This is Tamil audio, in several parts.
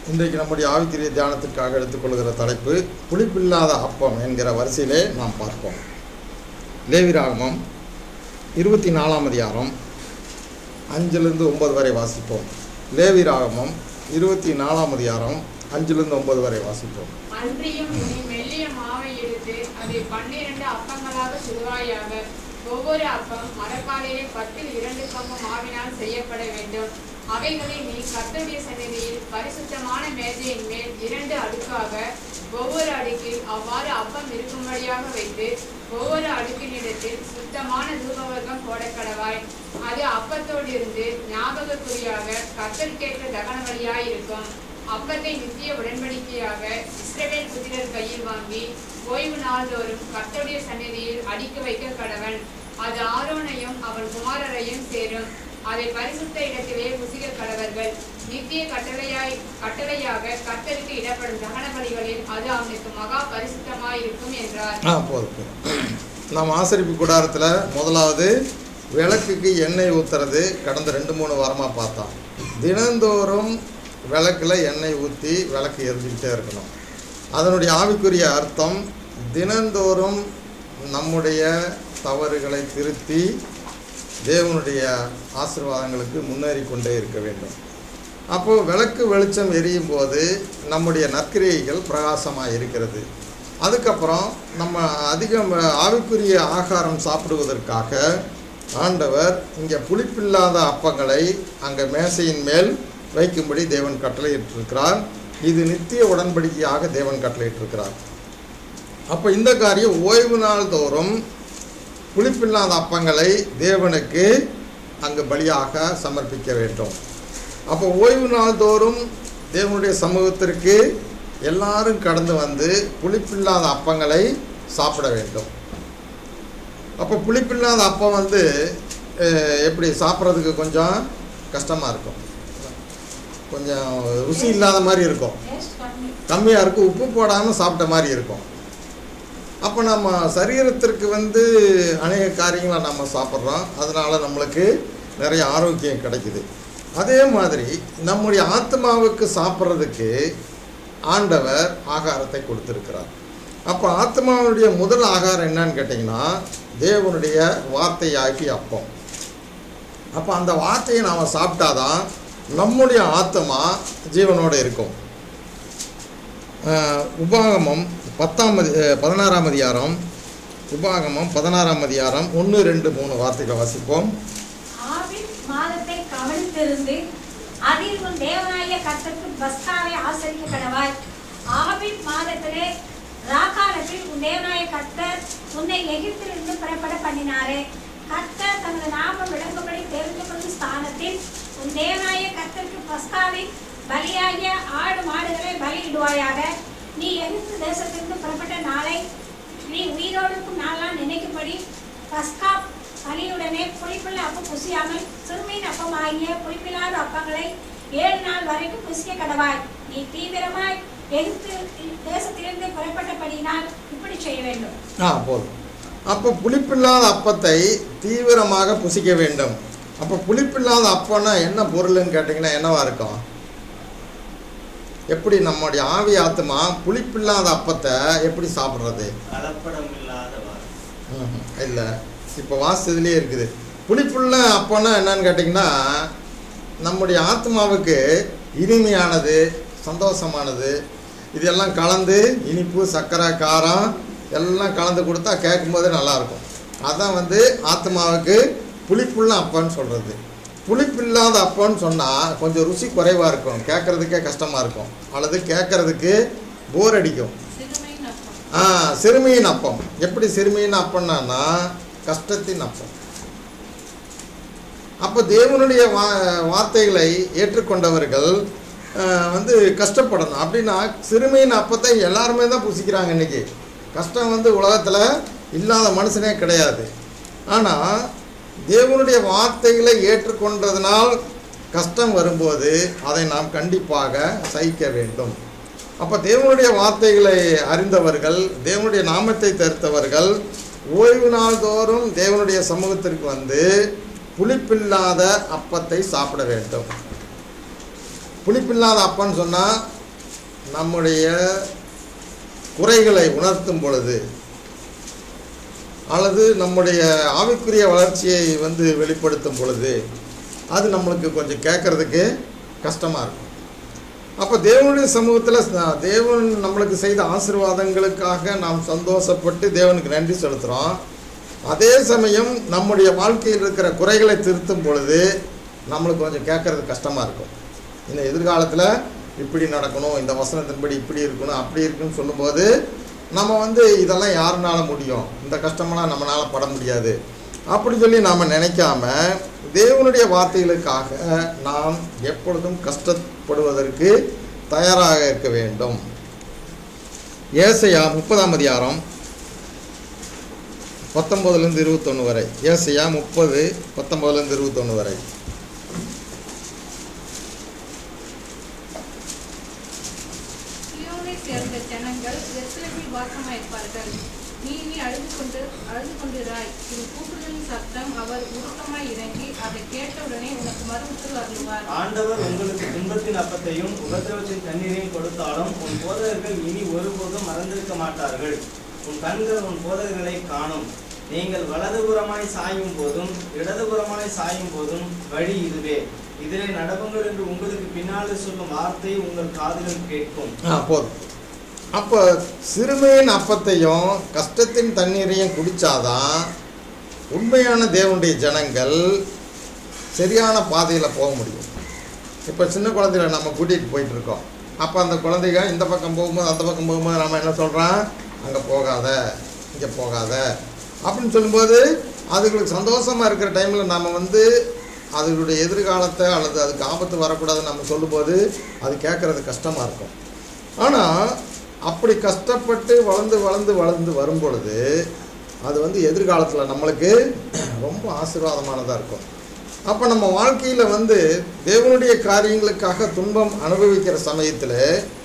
இன்றைக்கு நம்முடைய ஆவிக்குரிய தியானத்திற்காக எடுத்துக்கொள்கிற தலைப்பு புளிப்பில்லாத அப்பம் என்கிற வரிசையிலே நாம் பார்ப்போம் லேவிராகமம் இருபத்தி நாலாம் அதிகாரம் அஞ்சிலிருந்து ஒன்பது வரை வாசிப்போம் லேவிராகமம் இருபத்தி நாலாம் அதிகாரம் அஞ்சிலிருந்து ஒன்பது வரை வாசிப்போம் அன்றியும் நீ மெல்லிய மாவை எடுத்து அதை பன்னிரண்டு அப்பங்களாக சுடுவாயாக ஒவ்வொரு அப்பம் மரக்காலிலே பத்தில் இரண்டு பங்கு மாவினால் செய்யப்பட வேண்டும் அவைகளை நீ கர்த்தருடைய சந்நிதியில் பரிசுத்தமான மேஜையின் மேல் இரண்டு அடுக்காக ஒவ்வொரு அடுக்கில் அவ்வாறு அப்பம் இருக்கும்படியாக வைத்து ஒவ்வொரு அடுக்கினிடத்தில் சுத்தமான தூபவர்க்கம் போடக்கடவாய் அது அப்பத்தோடிருந்து ஞாபகக்குறியாக கர்த்தருக்கேற்ற தகன வழியாய் இருக்கும் அப்பத்தை நித்திய உடன்படிக்கையாக இஸ்ரவேல் புத்திரர் கையில் வாங்கி ஓய்வு நாள்தோறும் கர்த்தருடைய சந்நிதியில் அடிக்க வைக்க கடவன் அது ஆரோனையும் அவன் குமாரரையும் சேரும் அதை பரிசுத்த இடத்திலே புசிக கடவர்கள் நித்திய கட்டளையாய் கட்டளையாக கர்த்தருக்கு இடப்படும் தகன பலிகளில் அது அவனுக்கு மகா பரிசுத்தமாயிருக்கும் என்றார் ஆ போதும் போதும் நாம் ஆசரிப்பு கூடாரத்தில் முதலாவது விளக்குக்கு எண்ணெய் ஊற்றுறது கடந்த ரெண்டு மூணு வாரமாக பார்த்தோம் தினந்தோறும் விளக்கில் எண்ணெய் ஊற்றி விளக்கு எரிஞ்சுக்கிட்டே இருக்கணும் அதனுடைய ஆவிக்குரிய அர்த்தம் தினந்தோறும் நம்முடைய தவறுகளை திருத்தி தேவனுடைய ஆசீர்வாதங்களுக்கு முன்னேறி கொண்டே இருக்க வேண்டும் அப்போது விளக்கு வெளிச்சம் எரியும் போது நம்முடைய நற்கிரியைகள் பிரகாசமாக இருக்கிறது அதுக்கப்புறம் நம்ம அதிகம் ஆவிக்குரிய ஆகாரம் சாப்பிடுவதற்காக ஆண்டவர் இங்கே புளிப்பில்லாத அப்பங்களை அங்கே மேசையின் மேல் வைக்கும்படி தேவன் கட்டளையிட்டிருக்கிறார் இது நித்திய உடன்படிக்கையாக தேவன் கட்டளையிட்டிருக்கிறார் அப்போ இந்த காரியம் ஓய்வு நாள் தோறும் புளிப்பில்லாத அப்பங்களை தேவனுக்கு அங்கு பலியாக சமர்ப்பிக்க வேண்டும் அப்போ ஓய்வு நாள் தோறும் தேவனுடைய சமூகத்திற்கு எல்லாரும் கடந்து வந்து புளிப்பில்லாத அப்பங்களை சாப்பிட வேண்டும் அப்போ புளிப்பில்லாத அப்பம் வந்து அஹ், எப்படி சாப்பிட்றதுக்கு கொஞ்சம் கஷ்டமாக இருக்கும் கொஞ்சம் ருசி இல்லாத மாதிரி இருக்கும் டேஸ்ட் கம்மி கம்மியாக இருக்கும் உப்பு போடாமல் சாப்பிட்ட மாதிரி இருக்கும் அப்போ நம்ம சரீரத்திற்கு வந்து அநேக காரியங்களை நம்ம சாப்பிட்றோம் அதனால் நம்மளுக்கு நிறைய ஆரோக்கியம் கிடைக்குது அதே மாதிரி நம்முடைய ஆத்மாவுக்கு சாப்பிட்றதுக்கு ஆண்டவர் ஆகாரத்தை கொடுத்துருக்கிறார் அப்போ ஆத்மாவுடைய முதல் ஆகாரம் என்னன்னு கேட்டிங்கன்னா தேவனுடைய வார்த்தையாகி அப்பம் அப்போ அந்த வார்த்தையை நாம் சாப்பிட்டாதான் நம்முடைய ஆத்மா ஜீவனோடு இருக்கும் அஹ், உபாகமம் பத்தாம் அதி அஹ், பதினாறாம் அதிகாரம் உபாகமம் பதினாறாம் அதிகாரம் ஒன்று ரெண்டு மூணு வார்த்தைகளை வாசிப்போம் ஆவின் மாதத்தை கவனித்திருந்து அதில் உன் தேவனாய கர்த்தருக்கு பஸ்காவை ஆசரிக்க கடவாய் ஆவின் மாதத்திலே ராக்காலத்தில் உன் தேவனாய கர்த்தர் உன்னை எகிப்திலிருந்து புறப்பட பண்ணினாரே கர்த்தர் தனது நாமம் விளங்கும்படி தெரிந்து கொள்ளும் ஸ்தானத்தில் உன் தேவனாய கர்த்தருக்கு பஸ்காவின் பலியாகிய ஆடு மாடுகளை பலியிடுவாயாக நீ எகிப்து தேசத்திலிருந்து புறப்பட்ட நாளை நீ உயிரோடு இருக்கும் நாளால் நினைக்கும்படி பஸ்கா பலியுடனே புளிப்புள்ள அப்பம் புசியாமல் சிறுமியின் அப்பம் ஆகிய புளிப்பில்லாத அப்பங்களை ஏழு நாள் வரைக்கும் புசிக்க கடவாய் நீ தீவிரமாய் எகிப்து தேசத்திலிருந்து புறப்பட்டபடியினால் இப்படி செய்ய வேண்டும் ஆ போதும் அப்போ புளிப்பில்லாத அப்பத்தை தீவிரமாக புசிக்க வேண்டும் அப்போ புளிப்பில்லாத அப்பம்னா என்ன பொருள்னு கேட்டிங்கன்னா என்னவா இருக்கும் எப்படி நம்முடைய ஆவி ஆத்மா புளிப்பில்லாத அப்பத்தை எப்படி சாப்பிட்றது கலப்படம் இல்லாத வார்த்தை இல்லை இப்போ வாசத்துலேயே இருக்குது புளிப்புள்ள அப்போன்னா என்னன்னு கேட்டிங்கன்னா நம்முடைய ஆத்மாவுக்கு இனிமையானது சந்தோஷமானது இதெல்லாம் கலந்து இனிப்பு சர்க்கரை காரம் எல்லாம் கலந்து கொடுத்தா கேட்கும்போதே நல்லாயிருக்கும் அதான் வந்து ஆத்மாவுக்கு புளிப்புள்ள அப்பன்னு சொல்கிறது புளிப்பில்லாத அப்பன்னு சொன்னால் கொஞ்சம் ருசி குறைவாக இருக்கும் கேட்குறதுக்கே கஷ்டமாக இருக்கும் அல்லது கேட்குறதுக்கு போர் அடிக்கும் சிறுமையின் அப்பம் ஆ சிறுமியின் அப்பம் எப்படி சிறுமியின் அப்பம்னா கஷ்டத்தின் அப்பம் அப்போ தேவனுடைய வா வார்த்தைகளை ஏற்றுக்கொண்டவர்கள் ஆ, வந்து கஷ்டப்படணும் அப்படின்னா சிறுமியின் அப்பத்தை எல்லாருமே தான் புசிக்கிறாங்க இன்னைக்கு கஷ்டம் வந்து உலகத்தில் இல்லாத மனுஷனே கிடையாது ஆனால் தேவனுடைய வார்த்தைகளை ஏற்றுக்கொண்டதனால் கஷ்டம் வரும்போது அதை நாம் கண்டிப்பாக சகிக்க வேண்டும் அப்போ தேவனுடைய வார்த்தைகளை அறிந்தவர்கள் தேவனுடைய நாமத்தை தரித்தவர்கள் ஓய்வு நாள் தோறும் தேவனுடைய சமூகத்திற்கு வந்து புளிப்பில்லாத அப்பத்தை சாப்பிட வேண்டும் புளிப்பில்லாத அப்பன்னு சொன்னால் நம்முடைய குறைகளை உணர்த்தும் பொழுது அல்லது நம்முடைய ஆவிக்குரிய வளர்ச்சியை வந்து வெளிப்படுத்தும் பொழுது அது நம்மளுக்கு கொஞ்சம் கேட்குறதுக்கு கஷ்டமாக இருக்கும் அப்போ தேவனுடைய சமூகத்தில் தேவன் நம்மளுக்கு செய்த ஆசீர்வாதங்களுக்காக நாம் சந்தோஷப்பட்டு தேவனுக்கு நன்றி செலுத்துகிறோம் அதே சமயம் நம்முடைய வாழ்க்கையில் இருக்கிற குறைகளை திருத்தும் பொழுது நம்மளுக்கு கொஞ்சம் கேட்குறது கஷ்டமாக இருக்கும் இந்த எதிர்காலத்தில் இப்படி நடக்கணும் இந்த வசனத்தின்படி இப்படி இருக்கணும் அப்படி இருக்குன்னு சொல்லும்போது நம்ம வந்து இதெல்லாம் யாருனால முடியும் இந்த கஷ்டமெல்லாம் நம்மளால பட முடியாது அப்படி சொல்லி நாம் நினைக்காம தேவனுடைய வார்த்தைகளுக்காக நாம் எப்பொழுதும் கஷ்டப்படுவதற்கு தயாராக இருக்க வேண்டும் ஏசையா முப்பதாம் அதிகாரம் பத்தொம்போதுலேருந்து இருபத்தொன்று வரை ஏசையா முப்பது பத்தொம்போதுலேருந்து இருபத்தொன்று வரை சியோனை சேர்ந்த ஜனங்கள் எருசலேமில் வாசமாயிருப்பார்கள் நீ நீ அழுது கொண்டு அழுது கொண்டிராய் இது கூப்பிடுதலின் சத்தம் அவர் உருக்கமாய் இறங்கி அதை கேட்டவுடனே உனக்கு மறுமுத்தல் அருள்வார் ஆண்டவர் உங்களுக்கு துன்பத்தின் அப்பத்தையும் உபத்திரவத்தின் தண்ணீரையும் கொடுத்தாலும் உன் போதகர்கள் இனி ஒருபோதும் மறந்திருக்க மாட்டார்கள் உன் கண்கள் உன் போதகர்களை காணும் நீங்கள் வலதுபுறமாய் சாயும் போதும் இடதுபுறமாய் சாயும் போதும் வழி இதுவே இதிலே நடவுங்கள் என்று உங்களுக்கு பின்னாலே சொல்லும் வார்த்தை உங்கள் காதுகள் கேட்கும் ஆ போதும் அப்போ சிறுமையின் அப்பத்தையும் கஷ்டத்தின் தண்ணீரையும் குடித்தாதான் உண்மையான தேவனுடைய ஜனங்கள் சரியான பாதையில் போக முடியும் இப்போ சின்ன குழந்தைகளை நம்ம கூட்டிகிட்டு போயிட்டு இருக்கோம் அப்போ அந்த குழந்தைங்க இந்த பக்கம் போகும்போது அந்த பக்கம் போகும்போது நம்ம என்ன சொல்கிறோம் அங்கே போகாத இங்கே போகாத அப்படின்னு சொல்லும்போது அதுங்களுக்கு சந்தோஷமாக இருக்கிற டைமில் நம்ம வந்து அதுகளுடைய எதிர்காலத்தை அல்லது அதுக்கு ஆபத்து வரக்கூடாதுன்னு நம்ம சொல்லும்போது அது கேட்குறது கஷ்டமாக இருக்கும் ஆனால் அப்படி கஷ்டப்பட்டு வளர்ந்து வளர்ந்து வளர்ந்து வரும் பொழுது அது வந்து எதிர்காலத்தில் நம்மளுக்கு ரொம்ப ஆசீர்வாதமானதாக இருக்கும் அப்போ நம்ம வாழ்க்கையில் வந்து தேவனுடைய காரியங்களுக்காக துன்பம் அனுபவிக்கிற சமயத்தில்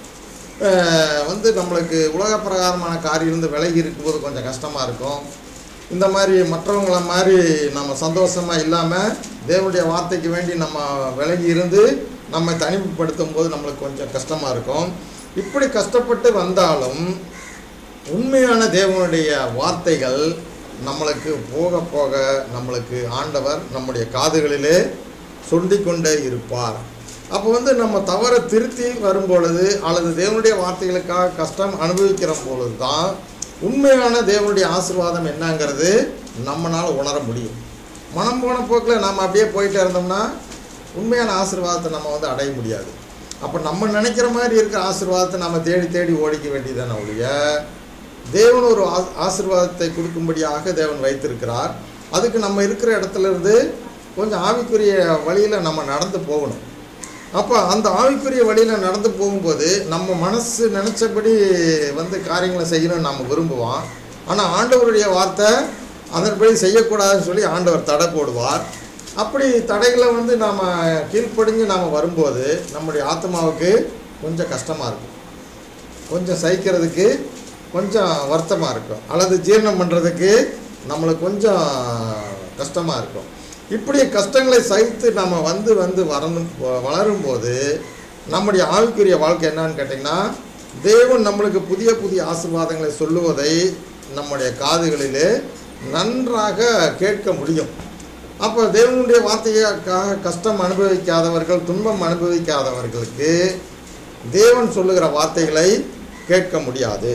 அஹ், வந்து நம்மளுக்கு உலக பிரகாரமான காரியிலிருந்து விலகி இருக்கும்போது கொஞ்சம் கஷ்டமாக இருக்கும் இந்த மாதிரி மற்றவங்கள மாதிரி நம்ம சந்தோஷமாக இல்லாமல் தேவனுடைய வார்த்தைக்கு வேண்டி நம்ம விலகி இருந்து நம்ம தனிமைப்படுத்தும் போது நம்மளுக்கு கொஞ்சம் கஷ்டமாக இருக்கும் இப்படி கஷ்டப்பட்டு வந்தாலும் உண்மையான தேவனுடைய வார்த்தைகள் நம்மளுக்கு போக போக நம்மளுக்கு ஆண்டவர் நம்முடைய காதுகளிலே சொல்லிக்கொண்டே இருப்பார் அப்போ வந்து நம்ம தவறை திருத்தி வரும் பொழுது அல்லது தேவனுடைய வார்த்தைகளுக்காக கஷ்டம் அனுபவிக்கிற பொழுது தான் உண்மையான தேவனுடைய ஆசீர்வாதம் என்னங்கிறது நம்மளால் உணர முடியும் மனம் போன போக்கில் நம்ம அப்படியே போயிட்டே இருந்தோம்னா உண்மையான ஆசீர்வாதத்தை நம்ம வந்து அடைய முடியாது அப்போ நம்ம நினைக்கிற மாதிரி இருக்கிற ஆசீர்வாதத்தை நம்ம தேடி தேடி ஓடிக்க வேண்டியதான ஒழிய தேவன் ஒரு ஆ ஆசீர்வாதத்தை கொடுக்கும்படியாக தேவன் வைத்திருக்கிறார் அதுக்கு நம்ம இருக்கிற இடத்துல இருந்து கொஞ்சம் ஆவிக்குரிய வழியில் நம்ம நடந்து போகணும் அப்போ அந்த ஆவிக்குரிய வழியில் நடந்து போகும்போது நம்ம மனசு நினச்சபடி வந்து காரியங்களை செய்யணும்னு நம்ம விரும்புவோம் ஆனால் ஆண்டவருடைய வார்த்தை அதன்படி செய்யக்கூடாதுன்னு சொல்லி ஆண்டவர் தடை போடுவார் அப்படி தடைகளை வந்து நாம் கீழ்ப்படிஞ்சு நாம் வரும்போது நம்முடைய ஆத்மாவுக்கு கொஞ்சம் கஷ்டமாக இருக்கும் கொஞ்சம் சகிக்கிறதுக்கு கொஞ்சம் வருத்தமாக இருக்கும் அல்லது ஜீரணம் பண்ணுறதுக்கு நம்மளுக்கு கொஞ்சம் கஷ்டமாக இருக்கும் இப்படி கஷ்டங்களை சகித்து நம்ம வந்து வந்து வரணும் வளரும்போது நம்முடைய ஆவிக்குரிய வாழ்க்கை என்னன்னு கேட்டிங்கன்னா தேவன் நம்மளுக்கு புதிய புதிய ஆசீர்வாதங்களை சொல்லுவதை நம்முடைய காதுகளிலே நன்றாக கேட்க முடியும் அப்போ தேவனுடைய வார்த்தைக்காக கஷ்டம் அனுபவிக்காதவர்கள் துன்பம் அனுபவிக்காதவர்களுக்கு தேவன் சொல்லுகிற வார்த்தைகளை கேட்க முடியாது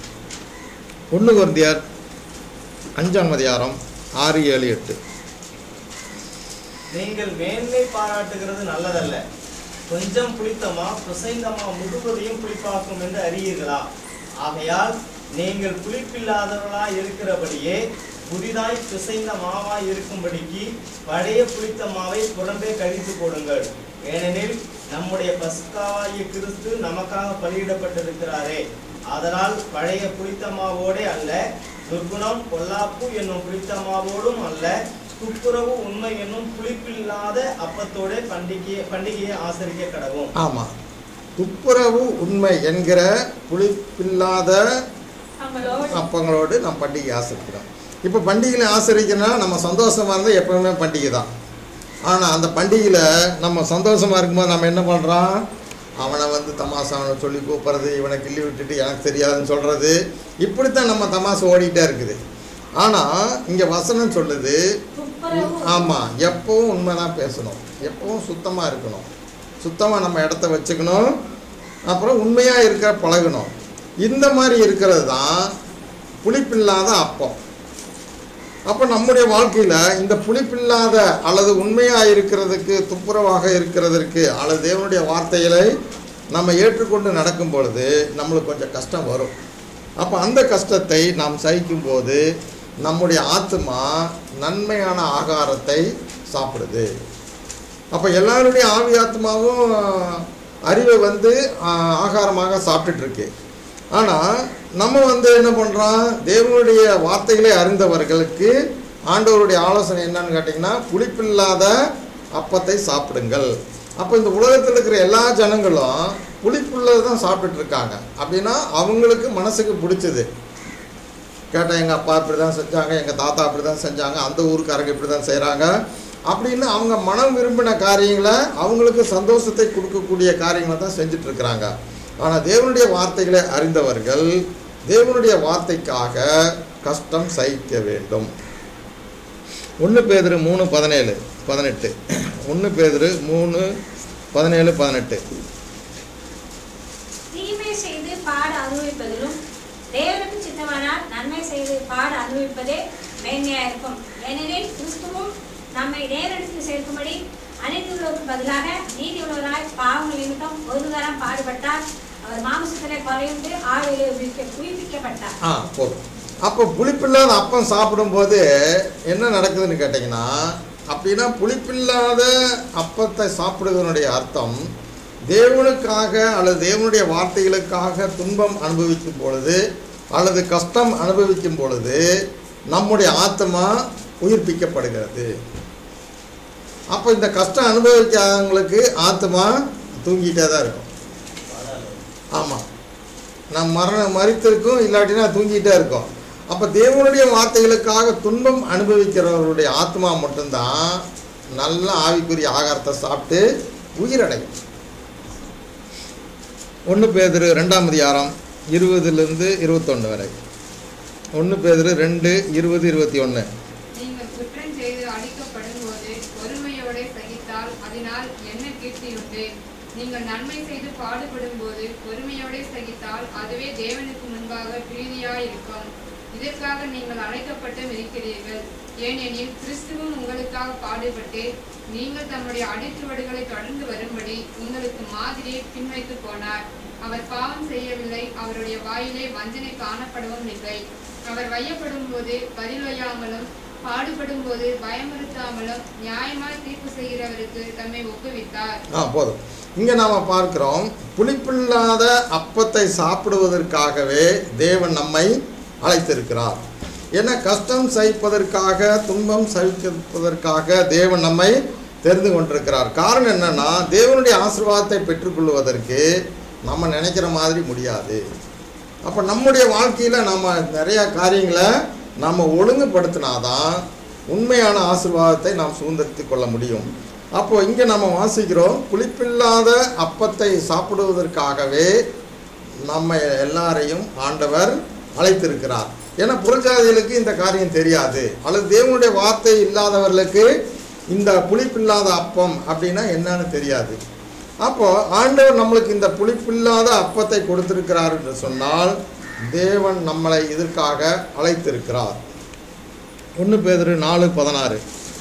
ஒன்று குருந்தியார் அஞ்சாம் அதிகாரம் ஆறு ஏழு எட்டு நீங்கள் மேன்மை பாராட்டுகிறது நல்லதல்ல கொஞ்சம் புளித்தமா புசைந்தமா முழுவதையும் புளிப்பாக்கும் என்று அறியீர்களா ஆகையால் நீங்கள் புளிப்பில்லாதவர்களாய் இருக்கிறபடியே புதிதாய் பிசைந்த மாவாய் இருக்கும்படிக்கு பழைய புளித்த மாவை புறம்பே கழித்து போடுங்கள் ஏனெனில் நம்முடைய பஸ்காவாகிய கிறிஸ்து நமக்காக பலியிடப்பட்டிருக்கிறாரே அதனால் பழைய புளித்த மாவோடே அல்ல துர்குணம் பொல்லாப்பு என்னும் புளித்த மாவோடும் அல்ல துப்புரவு உண்மை என்னும் புளிப்பில்லாத அப்பத்தோட பண்டிகை பண்டிகையை ஆசரிக்க கடவும் ஆமாம் துப்புரவு உண்மை என்கிற புளிப்பில்லாத அவங்களோடு அப்பங்களோடு நாம் பண்டிகை ஆசரிக்கிறோம் இப்போ பண்டிகையில் ஆசரிக்கிறோன்னா நம்ம சந்தோஷமாக இருந்தால் எப்பவுமே பண்டிகை தான் ஆனால் அந்த பண்டிகையில் நம்ம சந்தோஷமாக இருக்கும்போது நம்ம என்ன பண்ணுறோம் அவனை வந்து தமாசா அவனை சொல்லி கூப்பிட்றது இவனை கிள்ளி விட்டுட்டு எனக்கு தெரியாதுன்னு சொல்கிறது இப்படித்தான் நம்ம தமாசை ஓடிட்டே இருக்குது ஆனால் இங்கே வசனம் சொல்லுது துப்புரவு ஆமாம் எப்பவும் உண்மை தான் பேசணும் எப்பவும் சுத்தமாக இருக்கணும் சுத்தமாக நம்ம இடத்த வச்சுக்கணும் அப்புறம் உண்மையாக இருக்க பழகணும் இந்த மாதிரி இருக்கிறது தான் புளிப்பில்லாத அப்பம் அப்போ நம்முடைய வாழ்க்கையில் இந்த புளிப்பில்லாத அல்லது உண்மையாக இருக்கிறதுக்கு துப்புரவாக இருக்கிறதற்கு அல்லது தேவனுடைய வார்த்தைகளை நம்ம ஏற்றுக்கொண்டு நடக்கும் பொழுது நம்மளுக்கு கொஞ்சம் கஷ்டம் வரும் அப்போ அந்த கஷ்டத்தை நாம் சகிக்கும்போது நம்முடைய ஆத்மா நன்மையான ஆகாரத்தை சாப்பிடுது அப்போ எல்லாருடைய ஆவி ஆத்மாவும் அறிவை வந்து ஆ, ஆகாரமாக சாப்பிட்டுட்டு இருக்கு ஆனால் நம்ம வந்து என்ன பண்ணுறோம் தேவனுடைய வார்த்தைகளை அறிந்தவர்களுக்கு ஆண்டவருடைய ஆலோசனை என்னன்னு கேட்டிங்கன்னா புளிப்பில்லாத அப்பத்தை சாப்பிடுங்கள் அப்போ இந்த உலகத்தில் இருக்கிற எல்லா ஜனங்களும் புளிப்புள்ளது தான் சாப்பிட்டுட்டு இருக்காங்க அப்படின்னா அவங்களுக்கு மனசுக்கு பிடிச்சது கேட்டால் எங்கள் அப்பா இப்படி தான் செஞ்சாங்க எங்கள் தாத்தா இப்படி தான் செஞ்சாங்க அந்த ஊருக்காரங்க இப்படி தான் செய்கிறாங்க அப்படின்னு அவங்க மனம் விரும்பின காரியங்களை அவங்களுக்கு சந்தோஷத்தை கொடுக்கக்கூடிய காரியங்களை தான் செஞ்சுட்டு இருக்கிறாங்க ஆனால் தேவனுடைய வார்த்தைகளை அறிந்தவர்கள் தேவனுடைய வார்த்தைக்காக கஷ்டம் சகிக்க வேண்டும் ஒன்று பேதுரு மூணு பதினேழு பதினெட்டு ஒன்று பேதுரு மூணு பதினேழு பதினெட்டு தீமை செய்து பாட அனுபவிப்பதிலும் தேவனுக்கு சித்தமானால் நன்மை செய்து பாட அனுபவிப்பதே மேன்மையா இருக்கும் ஏனெனில் கிறிஸ்துவும் நம்மை தேவனுக்கு சேர்க்கும்படி அனைத்துள்ளவருக்கு பதிலாக நீதி உள்ளவராய் பாவங்கள் நிமித்தம் ஒரு தரம் பாடுபட்டார் அவர் மாம்சத்திலே கொலையுண்டு ஆவிலே உயிர்க்க- உயிர்ப்பிக்கப்பட்டார் ஆ போதும் அப்போ புளிப்பில்லாத அப்பம் சாப்பிடும்போது என்ன நடக்குதுன்னு கேட்டிங்கன்னா அப்படின்னா புளிப்பில்லாத அப்பத்தை சாப்பிடுவதனுடைய அர்த்தம் தேவனுக்காக அல்லது தேவனுடைய வார்த்தைகளுக்காக துன்பம் அனுபவிக்கும் பொழுது அல்லது கஷ்டம் அனுபவிக்கும் பொழுது நம்முடைய ஆத்மா உயிர்ப்பிக்கப்படுகிறது அப்போ இந்த கஷ்டம் அனுபவிக்காதவங்களுக்கு ஆத்மா தூங்கிட்டே தான் இருக்கும் ஆமாம் நம் மரணம் மறித்திருக்கும் இல்லாட்டினா தூங்கிட்டே இருக்கோம் அப்போ தேவனுடைய வார்த்தைகளுக்காக துன்பம் அனுபவிக்கிறவர்களுடைய ஆத்மா மட்டும்தான் நல்ல ஆவிக்குரிய ஆகாரத்தை சாப்பிட்டு உயிரடையும் ஒன்று பேதிரு ரெண்டாம் அதிகாரம் இருபதுலேருந்து இருபத்தொன்று வரை ஒன்று பேதிரு ரெண்டு இருபது இருபத்தி ஒன்று நீங்கள் குற்றம் செய்து அழிக்கப்படும் போது பொறுமையோட சகித்தால் அதனால் என்ன கீர்த்தி உண்டு நீங்கள் நன்மை செய்து பாடுபடும் போது பொறுமையோட சகித்தால் அதுவே தேவனுக்கு முன்பாக பிரீதியாயிருக்கும் இதற்காக நீங்கள் அழைக்கப்பட்டும் இருக்கிறீர்கள் ஏனெனில் கிறிஸ்துவும் உங்களுக்காக பாடுபட்டு நீங்கள் தம்முடைய அடிச்சுவடுகளை தொடர்ந்து வரும்படி உங்களுக்கு மாதிரியை பின்வைத்து போனார் அவர் பாவம் செய்யவில்லை அவருடைய வாயிலே வஞ்சனை காணப்படவும் இல்லை அவர் வையப்படும் போது பதில் வையாமலும் பாடுபடும் போது பயமுறுத்தாமலும் நியாயமாய் தீர்ப்பு செய்கிறவருக்கு தம்மை ஒப்புவித்தார் ஆ போதும் இங்கே நாம் பார்க்கிறோம் புளிப்பில்லாத அப்பத்தை சாப்பிடுவதற்காகவே தேவன் நம்மை அழைத்திருக்கிறார் ஏன்னா கஷ்டம் சகிப்பதற்காக துன்பம் சகிப்பதற்காக தேவன் நம்மை தெரிந்து கொண்டிருக்கிறார் காரணம் என்னன்னா தேவனுடைய ஆசீர்வாதத்தை பெற்றுக்கொள்வதற்கு நம்ம நினைக்கிற மாதிரி முடியாது அப்போ நம்முடைய வாழ்க்கையில் நம்ம நிறைய காரியங்களை நாம் ஒழுங்குபடுத்தினாதான் உண்மையான ஆசீர்வாதத்தை நாம் சுதந்திரித்து கொள்ள முடியும் அப்போ இங்கே நம்ம வாசிக்கிறோம் புளிப்பில்லாத அப்பத்தை சாப்பிடுவதற்காகவே நம்ம எல்லாரையும் ஆண்டவர் அழைத்திருக்கிறார் ஏன்னா புறஜாதிகளுக்கு இந்த காரியம் தெரியாது அல்லது தேவனுடைய வார்த்தை இல்லாதவர்களுக்கு இந்த புளிப்பில்லாத அப்பம் அப்படின்னா என்னன்னு தெரியாது அப்போ ஆண்டவர் நம்மளுக்கு இந்த புளிப்பில்லாத அப்பத்தை கொடுத்திருக்கிறார் என்று சொன்னால் தேவன் நம்மளை இதற்காக அழைத்திருக்கிறார் ஒன்று பேதரு நாலு பதினாறு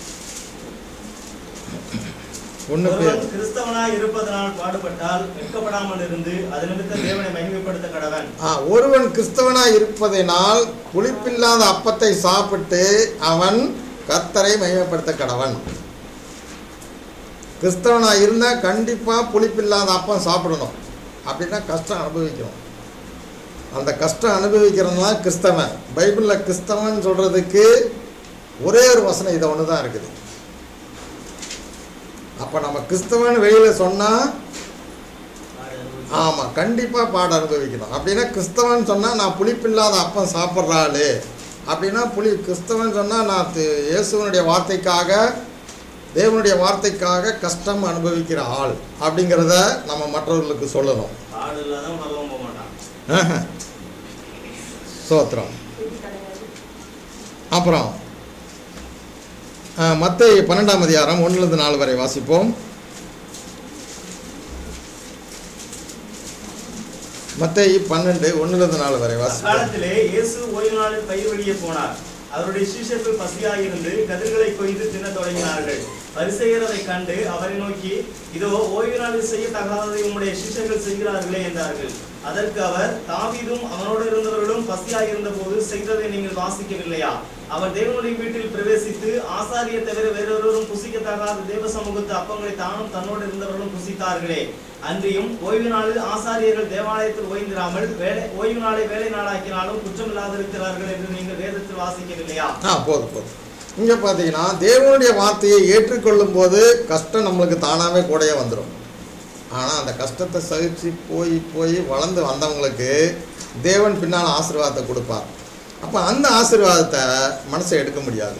ஒன்று பேர் ஒருவன் கிறிஸ்தவனாய் இருப்பதனால் பாடுபட்டால் வெட்கப்படாமல் இருந்து அது நிமித்தம் தேவனை மகிமைப்படுத்த கடவன் ஆ, ஒருவன் கிறிஸ்தவனாய் இருப்பதினால் புளிப்பில்லாத அப்பத்தை சாப்பிட்டு அவன் கர்த்தரை மகிமைப்படுத்த கடவன் கிறிஸ்தவனாக இருந்தால் கண்டிப்பாக புளிப்பில்லாத அப்பம் சாப்பிடணும் அப்படின்னா கஷ்டம் அனுபவிக்கணும் அந்த கஷ்டம் அனுபவிக்கிறதுனால கிறிஸ்தவன் பைபிளில் கிறிஸ்தவன் சொல்கிறதுக்கு ஒரே ஒரு வசனம் இதை ஒன்று தான் இருக்குது அப்போ நம்ம கிறிஸ்தவன் வெளியில் சொன்னால் ஆமாம் கண்டிப்பாக பாடம் அனுபவிக்கணும் அப்படின்னா கிறிஸ்தவன் சொன்னால் நான் புளிப்பில்லாத அப்பம் சாப்பிட்ற ஆளு அப்படின்னா புளி கிறிஸ்தவன் சொன்னால் நான் தி- இயேசுவனுடைய வார்த்தைக்காக தேவனுடைய வார்த்தைக்காக கஷ்டம் அனுபவிக்கிற ஆள் அப்படிங்கிறத நம்ம மற்றவர்களுக்கு சொல்லணும் ஆடு இல்லாதான் பரவம் போக மாட்டான் ஆஹா. ஸ்தோத்திரம் அப்புறம் மற்ற பன்னெண்டாம் அதிகாரம் ஒன்றுலேருந்து நாலு வரை வாசிப்போம் மத்தேயு பன்னெண்டு ஒன்றுலேருந்து நாலு வரை வாசிப்போம் அக்காலத்திலே இயேசு ஓய்வு நாளில் பயிர் வெளியே போனார் அவருடைய சீஷர்கள் பசியாயிருந்து கதிர்களை கொய்து தின்னத் தொடங்கினார்கள் பரிசெயர் அதை கண்டு அவரை நோக்கி இதோ ஓய்வு நாளில் செய்யத்தகாததை உம்முடைய சீஷர்கள் செய்கிறார்களே என்றார்கள் அதற்கு அவர் தாவீதும் அவனோடு இருந்தவர்களும் பசியாயிருந்த போது செய்ததை நீங்கள் வாசிக்கவில்லையா அவர் தேவனுடைய வீட்டில் பிரவேசித்து ஆசாரிய தவிர வேறொருவரும் புசிக்கத்தகாத தேவ சமூகத்து அப்பங்களை தானும் தன்னோடு இருந்தவர்களும் புசித்தார்களே அன்றியும் ஓய்வு நாளில் ஆசாரியர்கள் தேவாலயத்தில் ஓய்ந்திராமல் வேலை ஓய்வு நாளை வேலை நாளாக்கினாலும் குற்றமில்லாதிருக்கிறார்கள் என்று நீங்கள் வேதத்தில் வாசிக்கவில்லையா ஆ போதும் போதும் இங்கே பார்த்தீங்கன்னா தேவனுடைய வார்த்தையை ஏற்றுக்கொள்ளும் போது கஷ்டம் நம்மளுக்கு தானாகவே கூடயே வந்துடும் ஆனால் அந்த கஷ்டத்தை சகிச்சு போய் போய் வளர்ந்து வந்தவங்களுக்கு தேவன் பின்னால் ஆசீர்வாதத்தை கொடுப்பார் அப்போ அந்த ஆசீர்வாதத்தை மனசை எடுக்க முடியாது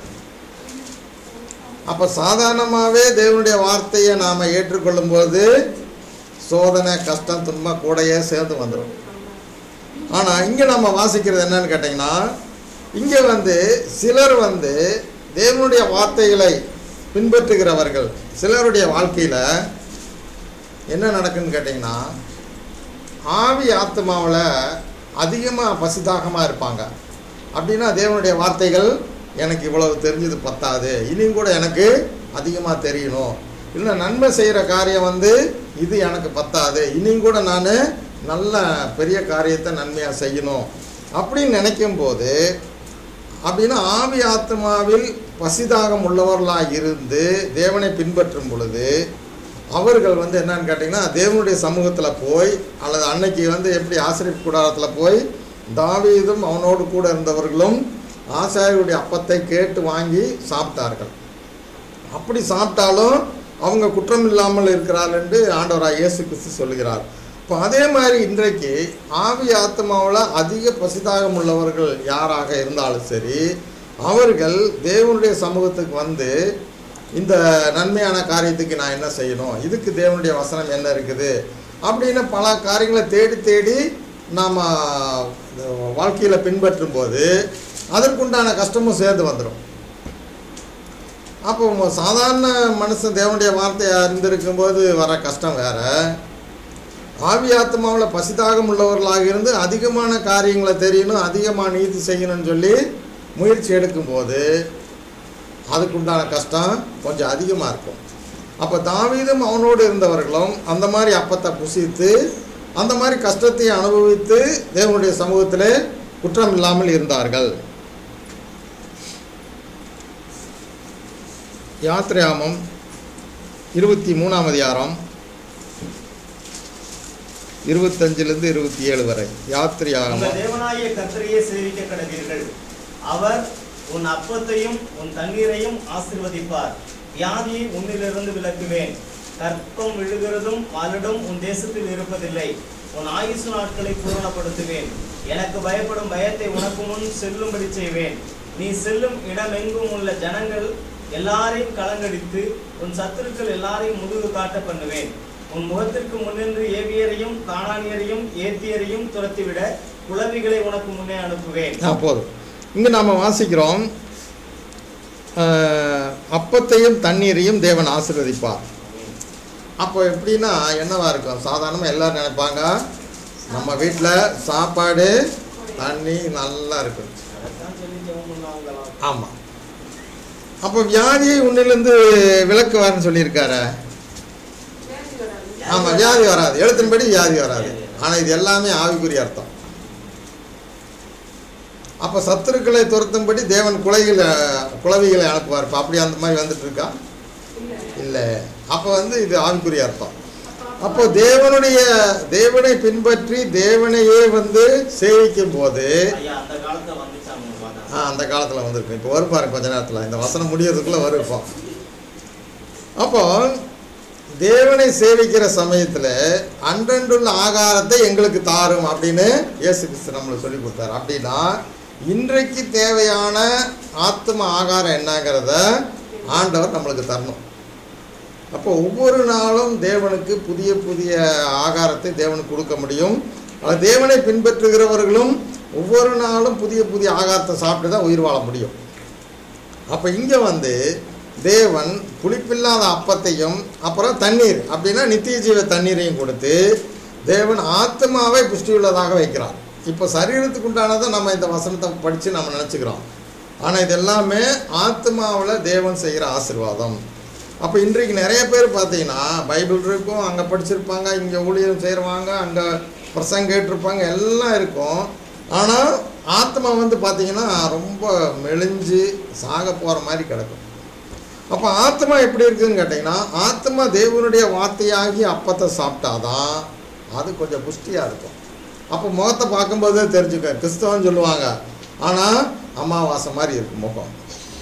அப்போ சாதாரணமாகவே தேவனுடைய வார்த்தையை நாம் ஏற்றுக்கொள்ளும் போது சோதனை கஷ்டம் துன்பம் கூடயே சேர்ந்து வந்துடும் ஆனால் இங்கே நம்ம வாசிக்கிறது என்னன்னு கேட்டிங்கன்னா இங்கே வந்து சிலர் வந்து தேவனுடைய வார்த்தைகளை பின்பற்றுகிறவர்கள் சிலருடைய வாழ்க்கையில் என்ன நடக்குன்னு கேட்டிங்கன்னா ஆவி ஆத்மாவில் அதிகமாக பசிதாகமாக இருப்பாங்க அப்படின்னா தேவனுடைய வார்த்தைகள் எனக்கு இவ்வளவு தெரிஞ்சது பத்தாது இனியும் கூட எனக்கு அதிகமாக தெரியணும் இல்லை நன்மை செய்கிற காரியம் வந்து இது எனக்கு பத்தாது இனியும் கூட நான் நல்ல பெரிய காரியத்தை நன்மையாக செய்யணும் அப்படின்னு நினைக்கும் போது அப்படின்னா ஆவி ஆத்மாவில் பசிதாகம் உள்ளவர்களாக இருந்து தேவனை பின்பற்றும் பொழுது அவர்கள் வந்து என்னன்னு கேட்டிங்கன்னா தேவனுடைய சமூகத்தில் போய் அல்லது அன்னைக்கு வந்து எப்படி ஆசிரியர் கூடாரத்தில் போய் தாவீதும் அவனோடு கூட இருந்தவர்களும் ஆசாரியருடைய அப்பத்தை கேட்டு வாங்கி சாப்பிட்டார்கள் அப்படி சாப்பிட்டாலும் அவங்க குற்றம் இல்லாமல் இருக்கிறார்கள் என்று ஆண்டவராக இயேசு கிறிஸ்து சொல்லுகிறார் இப்போ அதே மாதிரி இன்றைக்கு ஆவி ஆத்மாவில் அதிக பசிதாகம் உள்ளவர்கள் யாராக இருந்தாலும் சரி அவர்கள் தேவனுடைய சமூகத்துக்கு வந்து இந்த நன்மையான காரியத்துக்கு நான் என்ன செய்யணும் இதுக்கு தேவனுடைய வசனம் என்ன இருக்குது அப்படின்னு பல காரியங்களை தேடி தேடி நாம் வாழ்க்கையில் பின்பற்றும் போது அதற்குண்டான கஷ்டமும் சேர்ந்து வந்துடும் அப்போ ம- சாதாரண மனுஷன் தேவனுடைய வார்த்தையை அறிந்திருக்கும் போது வர கஷ்டம் வேற ஆவி ஆத்மாவில் பசிதாகம் உள்ளவர்களாக இருந்து அதிகமான காரியங்களை தெரியணும் அதிகமாக நீதி செய்யணும்னு சொல்லி முயற்சி எடுக்கும்போது அதுக்குண்டான கஷ்டம் கொஞ்சம் அதிகமாக இருக்கும் அப்போ தாவீதும் அவனோடு இருந்தவர்களும் அந்த மாதிரி அப்பத்தை புசித்து அந்த மாதிரி கஷ்டத்தை அனுபவித்து தேவனுடைய சமூகத்தில் குற்றம் இல்லாமல் இருந்தார்கள் யாத்ராமம் இருபத்தி மூணாம் அதிகாரம் இருபத்தஞ்சிலிருந்து இருபத்தி ஏழு வரை யாத்திரையாகமம் உங்கள் தேவனாகிய கர்த்தரையே சேவிக்க கடவீர்கள் அவர் உன் அப்பத்தையும் உன் தண்ணீரையும் ஆசீர்வதிப்பார் வியாதியை உன்னிலிருந்து விலக்குவேன் கற்பம் விழுகிறதும் மலடும் உன் தேசத்தில் இருப்பதில்லை உன் ஆயுசு நாட்களை பூரணப்படுத்துவேன் எனக்கு பயப்படும் பயத்தை உனக்கு முன் செல்லும்படி செய்வேன் நீ செல்லும் இடமெங்கும் உள்ள ஜனங்கள் எல்லாரையும் கலங்கடித்து உன் சத்துருக்கள் எல்லாரையும் முதுகு காட்ட பண்ணுவேன் உன் முகத்திற்கு முன்னின்று ஏவியரையும் காணானியரையும் ஏத்தியரையும் துரத்திவிட குளவிகளை உனக்கு முன்னே அனுப்புவேன் ஆ போதும் இங்கே நாம் வாசிக்கிறோம் ஆஹ், அப்பத்தையும் தண்ணீரையும் தேவன் ஆசீர்வதிப்பார் அப்போ எப்படின்னா என்னவா இருக்கும் சாதாரணமாக எல்லாரும் நினைப்பாங்க நம்ம வீட்டில் சாப்பாடு தண்ணி நல்லா இருக்கும் அதைத்தான் சொல்லி ஜெபம் பண்ணுவாங்களாம். ஆமாம் அப்போ வியாதியை உன்னிலிருந்து விளக்குவார்னு சொல்லியிருக்காரு ஆமாம் வியாதி வராது எழுத்தின்படி வியாதி வராது ஆனால் இது எல்லாமே ஆவிக்குரிய அர்த்தம் அப்போ சத்துருக்களை துரத்தும்படி தேவன் குலைகளை குளவிகளை அனுப்புவார் இப்போ அப்படி அந்த மாதிரி வந்துட்டு இருக்கா இல்லை அப்போ வந்து இது ஆவிக்குரிய அர்த்தம் அப்போ தேவனுடைய தேவனை பின்பற்றி தேவனையே வந்து சேவிக்கும் போது ஐயா அந்த காலத்துல வந்துச்சாங்க பார்த்தா ஆ அந்த காலத்தில் வந்திருக்கும் இப்போ வரும் பாருங்க கொஞ்ச நேரத்தில் இந்த வசனம் முடியறதுக்குள்ளே வரும் இப்போ அப்போ தேவனை சேவிக்கிற சமயத்தில் அன்றன்றுள்ள ஆகாரத்தை எங்களுக்கு தாரும் அப்படின்னு இயேசு கிறிஸ்து நம்மளுக்கு சொல்லி கொடுத்தாரு அப்படின்னா இன்றைக்கு தேவையான ஆத்ம ஆகாரம் என்னங்கிறத ஆண்டவர் நம்மளுக்கு தரணும் அப்போ ஒவ்வொரு நாளும் தேவனுக்கு புதிய புதிய ஆகாரத்தை தேவனுக்கு கொடுக்க முடியும் அது தேவனை பின்பற்றுகிறவர்களும் ஒவ்வொரு நாளும் புதிய புதிய ஆகாரத்தை சாப்பிட்டு தான் உயிர் வாழ முடியும் அப்போ இங்கே வந்து தேவன் புளிப்பில்லாத அப்பத்தையும் அப்புறம் தண்ணீர் அப்படின்னா நித்திய ஜீவ தண்ணீரையும் கொடுத்து தேவன் ஆத்மாவை புஷ்டியுள்ளதாக வைக்கிறார் இப்போ சரீரத்துக்கு உண்டானதை நம்ம இந்த வசனத்தை படித்து நம்ம நினச்சிக்கிறோம் ஆனால் இது எல்லாமே ஆத்மாவில் தேவன் செய்கிற ஆசீர்வாதம் அப்போ இன்றைக்கு நிறைய பேர் பார்த்தீங்கன்னா பைபிள் இருக்கும் அங்கே படிச்சிருப்பாங்க இங்கே ஊழியம் செய்கிறவாங்க அங்கே பிரசங்க கேட்டிருப்பாங்க எல்லாம் இருக்கும் ஆனால் ஆத்மா வந்து பார்த்தீங்கன்னா ரொம்ப மெலிஞ்சு சாக போகிற மாதிரி கிடக்கும் அப்போ ஆத்மா எப்படி இருக்குதுன்னு கேட்டிங்கன்னா ஆத்மா தேவனுடைய வார்த்தையாகி அப்பத்தை சாப்பிட்டாதான் அது கொஞ்சம் புஷ்டியாக இருக்கும் அப்போ முகத்தை பார்க்கும்போதே தெரிஞ்சுக்க கிறிஸ்தவன் சொல்லுவாங்க ஆனால் அமாவாசை மாதிரி இருக்கும் முகம்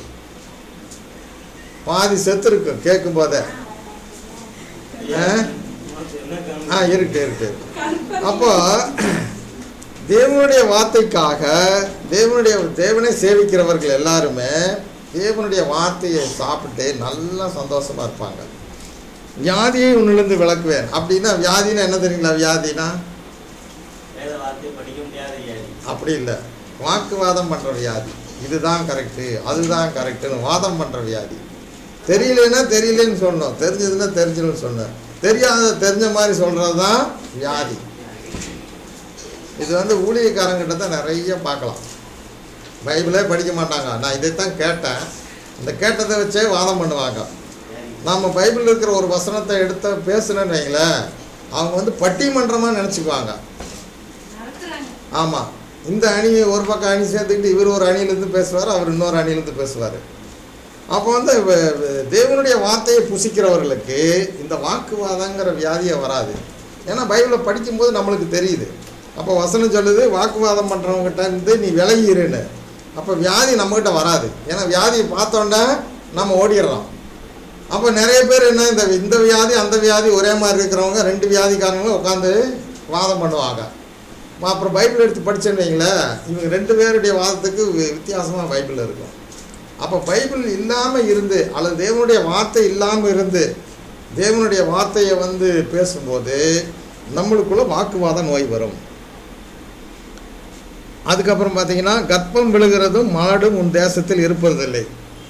பாதி செத்து இருக்கு கேட்கும் போதே ஆ? ஆ இருக்கு இருக்கு அப்போ தேவனுடைய வார்த்தைக்காக தேவனுடைய தேவனை சேவிக்கிறவர்கள் எல்லாருமே தேவனுடைய வார்த்தையை சாப்பிட்டு நல்லா சந்தோஷமா இருப்பாங்க வியாதியை உன்னிலிருந்து விளக்குவேன் அப்படின்னா வியாதின்னா என்ன தெரியுங்களா வியாதினா வேத வார்த்தை படிக்க முடியாத வியாதி அப்படி இல்லை வாக்குவாதம் பண்ணுற வியாதி இதுதான் கரெக்டு அதுதான் கரெக்டுன்னு வாதம் பண்ணுற வியாதி தெரியலன்னா தெரியலன்னு சொன்னோம் தெரிஞ்சதுன்னா தெரிஞ்சுன்னு சொன்னேன் தெரியாத தெரிஞ்ச மாதிரி சொல்கிறது தான் வியாதி இது வந்து ஊழியக்காரங்கிட்ட தான் நிறைய பார்க்கலாம் பைபிளே படிக்க மாட்டாங்க நான் இதைத்தான் கேட்டேன் இந்த கேட்டதை வச்சே வாதம் பண்ணுவாங்க நம்ம பைபிள் இருக்கிற ஒரு வசனத்தை எடுத்து பேசுனேன்னு வைங்களேன் அவங்க வந்து பட்டிமன்றமாக நினச்சிக்குவாங்க நடத்துறாங்க ஆமாம் இந்த அணி ஒரு பக்கம் அணி சேர்த்துக்கிட்டு இவர் ஒரு அணியிலேருந்து பேசுவார் அவர் இன்னொரு அணியிலேருந்து பேசுவார் அப்போ வந்து வ- வ- தேவனுடைய வார்த்தையை புசிக்கிறவர்களுக்கு இந்த வாக்குவாதங்கிற வியாதியே வராது ஏன்னா பைபிளை படிக்கும்போது நம்மளுக்கு தெரியுது அப்போ வசனம் சொல்லுது வாக்குவாதம் பண்ணுறவங்ககிட்ட இருந்து நீ விலகிருன்னு அப்போ வியாதி நம்மகிட்ட வராது ஏன்னா வியாதியை பார்த்தோன்னே நம்ம ஓடிடுறோம் அப்போ நிறைய பேர் என்ன இந்த இந்த வியாதி அந்த வியாதி ஒரே மாதிரி இருக்கிறவங்க ரெண்டு வியாதிக்காரங்களும் உட்காந்து வாதம் பண்ணுவாங்க அப்புறம் பைபிள் எடுத்து படிச்சேன்னு வைங்களேன் இவங்க ரெண்டு பேருடைய வாதத்துக்கு வி- வித்தியாசமா பைபிள் இருக்கும் அப்போ பைபிள் இல்லாமல் இருந்து அல்லது தேவனுடைய வார்த்தை இல்லாமல் இருந்து தேவனுடைய வார்த்தையை வந்து பேசும்போது நம்மளுக்குள்ள வாக்குவாத நோய் வரும் அதுக்கப்புறம் பார்த்தீங்கன்னா கர்ப்பம் விழுகிறதும் மாடும் உன் தேசத்தில் இருப்பதில்லை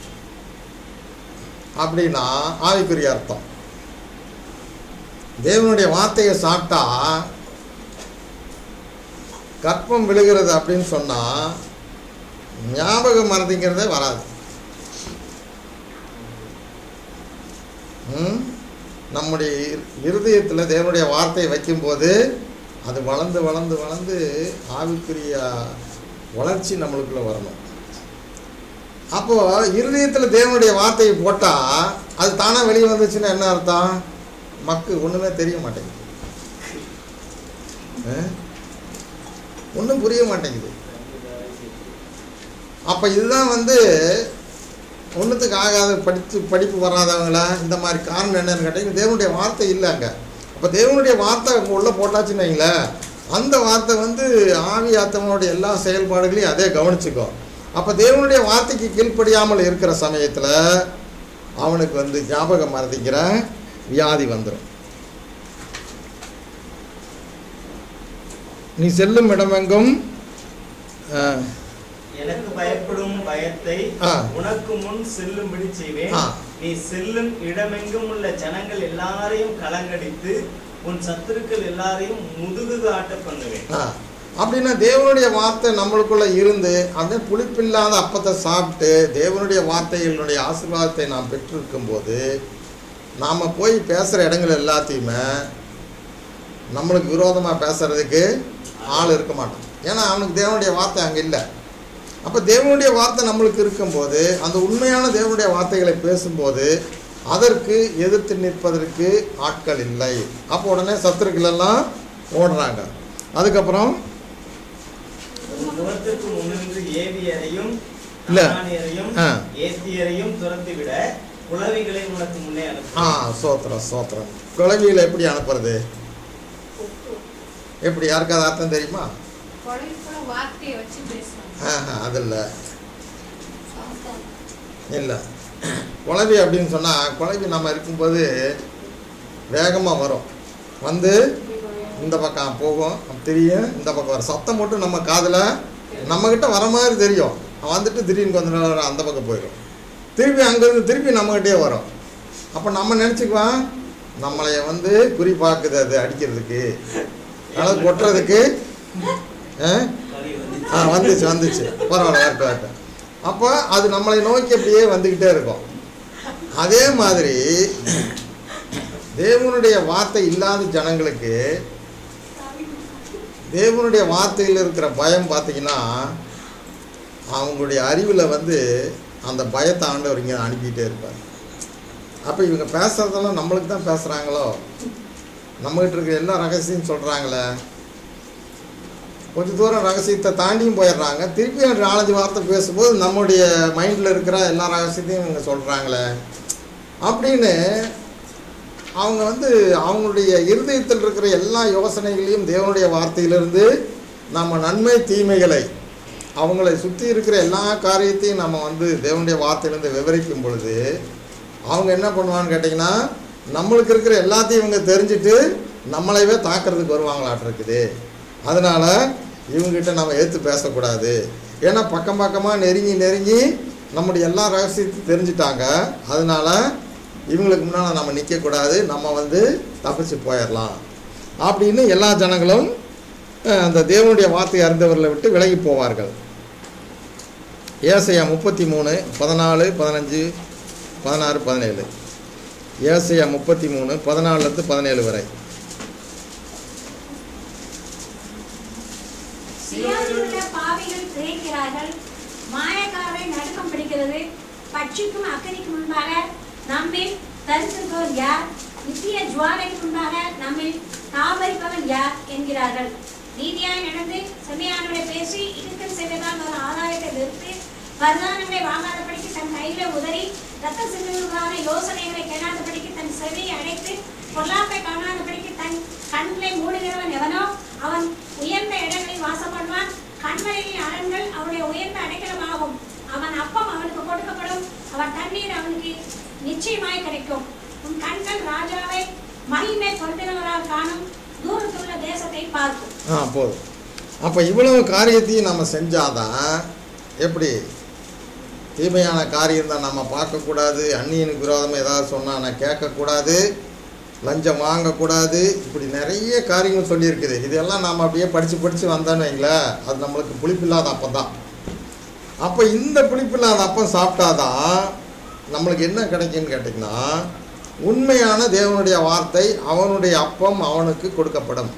அப்படின்னா ஆவிக்குரிய அர்த்தம் தேவனுடைய வார்த்தையை சாப்பிட்டா கற்பம் விழுகிறது அப்படின்னு சொன்னால் ஞாபக மறதிங்கிறதே வராது ம்? நம்முடைய இருதயத்தில் தேவனுடைய வார்த்தையை வைக்கும்போது அது வளர்ந்து வளர்ந்து வளர்ந்து ஆவிக்குரிய வளர்ச்சி நம்மளுக்குள்ள வரணும் அப்போ இருதயத்தில் தேவனுடைய வார்த்தையை போட்டால் அது தானாக வெளியே வந்துச்சுன்னா என்ன அர்த்தம் மக்கு ஒன்றுமே தெரிய மாட்டேங்குது ஒன்றும் புரிய மாட்டேங்குது அப்போ இதுதான் வந்து ஒன்றுத்துக்கு ஆகாத படித்து படிப்பு வராதவங்களா இந்த மாதிரி காரணம் என்னன்னு கேட்டீங்கன்னா தேவனுடைய வார்த்தை இல்லை அங்கே அப்போ தேவனுடைய வார்த்தை அங்கே உள்ளே போட்டாச்சுன்னு வைங்களேன் அந்த வார்த்தை வந்து ஆவி ஆத்தவனுடைய எல்லா செயல்பாடுகளையும் அதே கவனிச்சுக்கும் அப்போ தேவனுடைய வார்த்தைக்கு கீழ்ப்படியாமல் இருக்கிற சமயத்தில் அவனுக்கு வந்து ஞாபகம் மறதிக்கிற வியாதி வந்துடும் நீ செல்லும் இடமெங்கும் அஹ், எனக்கு பயப்படும் பயத்தை ஆ. உனக்கு முன் செல்லும்படி செய்வேன் ஆ. நீ செல்லும் இடமெங்கும் உள்ள ஜனங்கள் எல்லாரையும் கலங்கடித்து உன் சத்துருக்கள் எல்லாரையும் முதுகு காட்ட பண்ணுவேன் ஆ அப்படின்னா தேவனுடைய வார்த்தை நம்மளுக்குள்ள இருந்து அப்படியே புளிப்பில்லாத அப்பத்தை சாப்பிட்டு தேவனுடைய வார்த்தைகளுடைய ஆசீர்வாதத்தை நாம் பெற்றிருக்கும் போது நாம் போய் பேசுகிற இடங்கள் எல்லாத்தையுமே நம்மளுக்கு விரோதமாக பேசுறதுக்கு ஆள் இருக்க மாட்டான் ஏன்னா அவனுக்கு தேவனுடைய வார்த்தை அங்கே இல்லை அப்போ தேவனுடைய வார்த்தை நம்மளுக்கு இருக்கும்போது அந்த உண்மையான தேவனுடைய வார்த்தைகளை பேசும்போது அதற்கு எதிர்த்து நிற்பதற்கு ஆட்கள் இல்லை அப்போ உடனே சத்துருக்கள் எல்லாம் ஓடுறாங்க அதுக்கப்புறம் உன் முகத்திற்கு முன்னின்று ஏவியரையும் இல்ல. அனானியரையும் ஆ. ஏத்தியரையும் துரத்திவிட குளவிகளை உனக்கு முன்னே அனுப்பு ஆ சோத்திரம் சோத்திரம் குழவிகளை எப்படி அனுப்புறது எப்படி யாருக்காவது அர்த்தம் தெரியுமா கொலை கூட வார்த்தையை வச்சு பேசுவாங்க ஆஹா அது இல்லை இல்லை குழவி அப்படின்னு சொன்னால் குழவி நம்ம இருக்கும்போது வேகமாக வரும் வந்து இந்த பக்கம் போகும் தெரியும் இந்த பக்கம் வரும் சத்தம் மட்டும் நம்ம காதில் நம்மக்கிட்ட வர மாதிரி தெரியும் வந்துட்டு திடீர்னு கொஞ்ச நேரம் அந்த பக்கம் போயிடும் திருப்பி அங்கேருந்து திருப்பி நம்மகிட்டே வரும் அப்போ நம்ம நினச்சிக்குவோம் நம்மளைய வந்து குறி பார்க்குது அது அடிக்கிறதுக்கு அதாவது கொட்டுறதுக்கு ஆ? ஆ வந்துச்சு வந்துச்சு பரவாயில்ல வரட்டும் வரட்டும் அப்போ அது நம்மளை நோக்கி அப்படியே வந்துக்கிட்டே இருக்கும் அதே மாதிரி தேவனுடைய வார்த்தை இல்லாத ஜனங்களுக்கு தேவனுடைய வார்த்தையில் இருக்கிற பயம் பார்த்தீங்கன்னா அவங்களுடைய அறிவில் வந்து அந்த பயத்தை ஆண்டவர் இங்கே அனுப்பிக்கிட்டே இருப்பார் அப்போ இவங்க பேசுகிறதெல்லாம் நம்மளுக்கு தான் பேசுகிறாங்களோ நம்மகிட்ட இருக்கிற எல்லா ரகசியம் சொல்கிறாங்களே கொஞ்ச தூரம் ரகசியத்தை தாண்டியும் போயிடுறாங்க திருப்பி ஒரு நாலஞ்சு வார்த்தை பேசும்போது நம்முடைய மைண்டில் இருக்கிற எல்லா ரகசியத்தையும் இவங்க சொல்கிறாங்களே அப்படின்னு அவங்க வந்து அவங்களுடைய இருதயத்தில் இருக்கிற எல்லா யோசனைகளையும் தேவனுடைய வார்த்தையிலிருந்து நம்ம நன்மை தீமைகளை அவங்களை சுற்றி இருக்கிற எல்லா காரியத்தையும் நம்ம வந்து தேவனுடைய வார்த்தையிலேருந்து விவரிக்கும் பொழுது அவங்க என்ன பண்ணுவான்னு கேட்டிங்கன்னா நம்மளுக்கு இருக்கிற எல்லாத்தையும் இவங்க தெரிஞ்சுட்டு நம்மளைவே தாக்குறதுக்கு வருவாங்களாட்டு இருக்குது அதனால் இவங்ககிட்ட நம்ம ஏற்று பேசக்கூடாது ஏன்னா பக்கம் பக்கமாக நெருங்கி நெருங்கி நம்முடைய எல்லா ரகசியத்தையும் தெரிஞ்சிட்டாங்க அதனால் இவங்களுக்கு முன்னால் நம்ம நிற்கக்கூடாது நம்ம வந்து தப்பிச்சு போயிடலாம் அப்படின்னு எல்லா ஜனங்களும் அஹ், அந்த தேவனுடைய வார்த்தை அறிந்தவர்களை விட்டு விலகி போவார்கள் ஏசையா முப்பத்தி மூணு பதினாலு பதினஞ்சு பதினாறு பதினேழு ஏசையா முப்பத்தி மூணு பதினாலுலேருந்து பதினேழு வரை சியோனில் உள்ள பாவிகள் திகைக்கிறார்கள் மாயக்காரை நடுக்கம் பிடிக்கிறது பட்சிக்கும் அக்கனிக்கு முன்பாக நம்மில் தரிசிப்பவன் யார் நித்திய ஜுவாலைக்கு முன்பாக நம்மில் தாபரிப்பவன் யார் என்கிறார்கள் நீதியாய் நடந்து செம்மையானவரை பேசி இடுக்கல் செய்வதால் ஒரு ஆதாயத்தை வெறுத்து பரதானங்களை வாங்காதபடிக்கு தன் கையில உதறி ரத்த சிந்துவதான யோசனைகளை கேளாதபடிக்கு தன் செவியை அடைத்து பொல்லாப்பை காணாதபடிக்கு தன் கண்களை மூடுகிறவன் எவனோ அவன் உயர்ந்த இடங்களில் வாசம் பண்ணுவான் கண்மலையின் அரண்கள் அவனுடைய உயர்ந்த அடைக்கலமாகும் அவன் அப்பம் அவனுக்கு கொடுக்கப்படும் அவன் தண்ணீர் அவனுக்கு நிச்சயமாய் கிடைக்கும் உன் கண்கள் ராஜாவை மகிமை பொருந்தினவரால் காணும் தூரத்துள்ள தேசத்தை பார்க்கும் ஆ போதும் அப்போ இவ்வளவு காரியத்தையும் நம்ம செஞ்சாதான் எப்படி தீமையான காரியம் தான் நம்ம பார்க்கக்கூடாது அந்நியனுக்கு விரோதமாக ஏதாவது சொன்னால் நான் கேட்கக்கூடாது லஞ்சம் வாங்கக்கூடாது இப்படி நிறைய காரியங்கள் சொல்லியிருக்குது இதெல்லாம் நாம் அப்படியே படித்து படித்து வந்தோன்னு வைங்களேன் அது நம்மளுக்கு புளிப்பில்லாத அப்பம் தான் அப்போ இந்த புளிப்பில்லாத அப்பம் சாப்பிட்டாதான் நம்மளுக்கு என்ன கிடைக்குன்னு கேட்டிங்கன்னா உண்மையான தேவனுடைய வார்த்தை அவனுடைய அப்பம் அவனுக்கு கொடுக்கப்படும்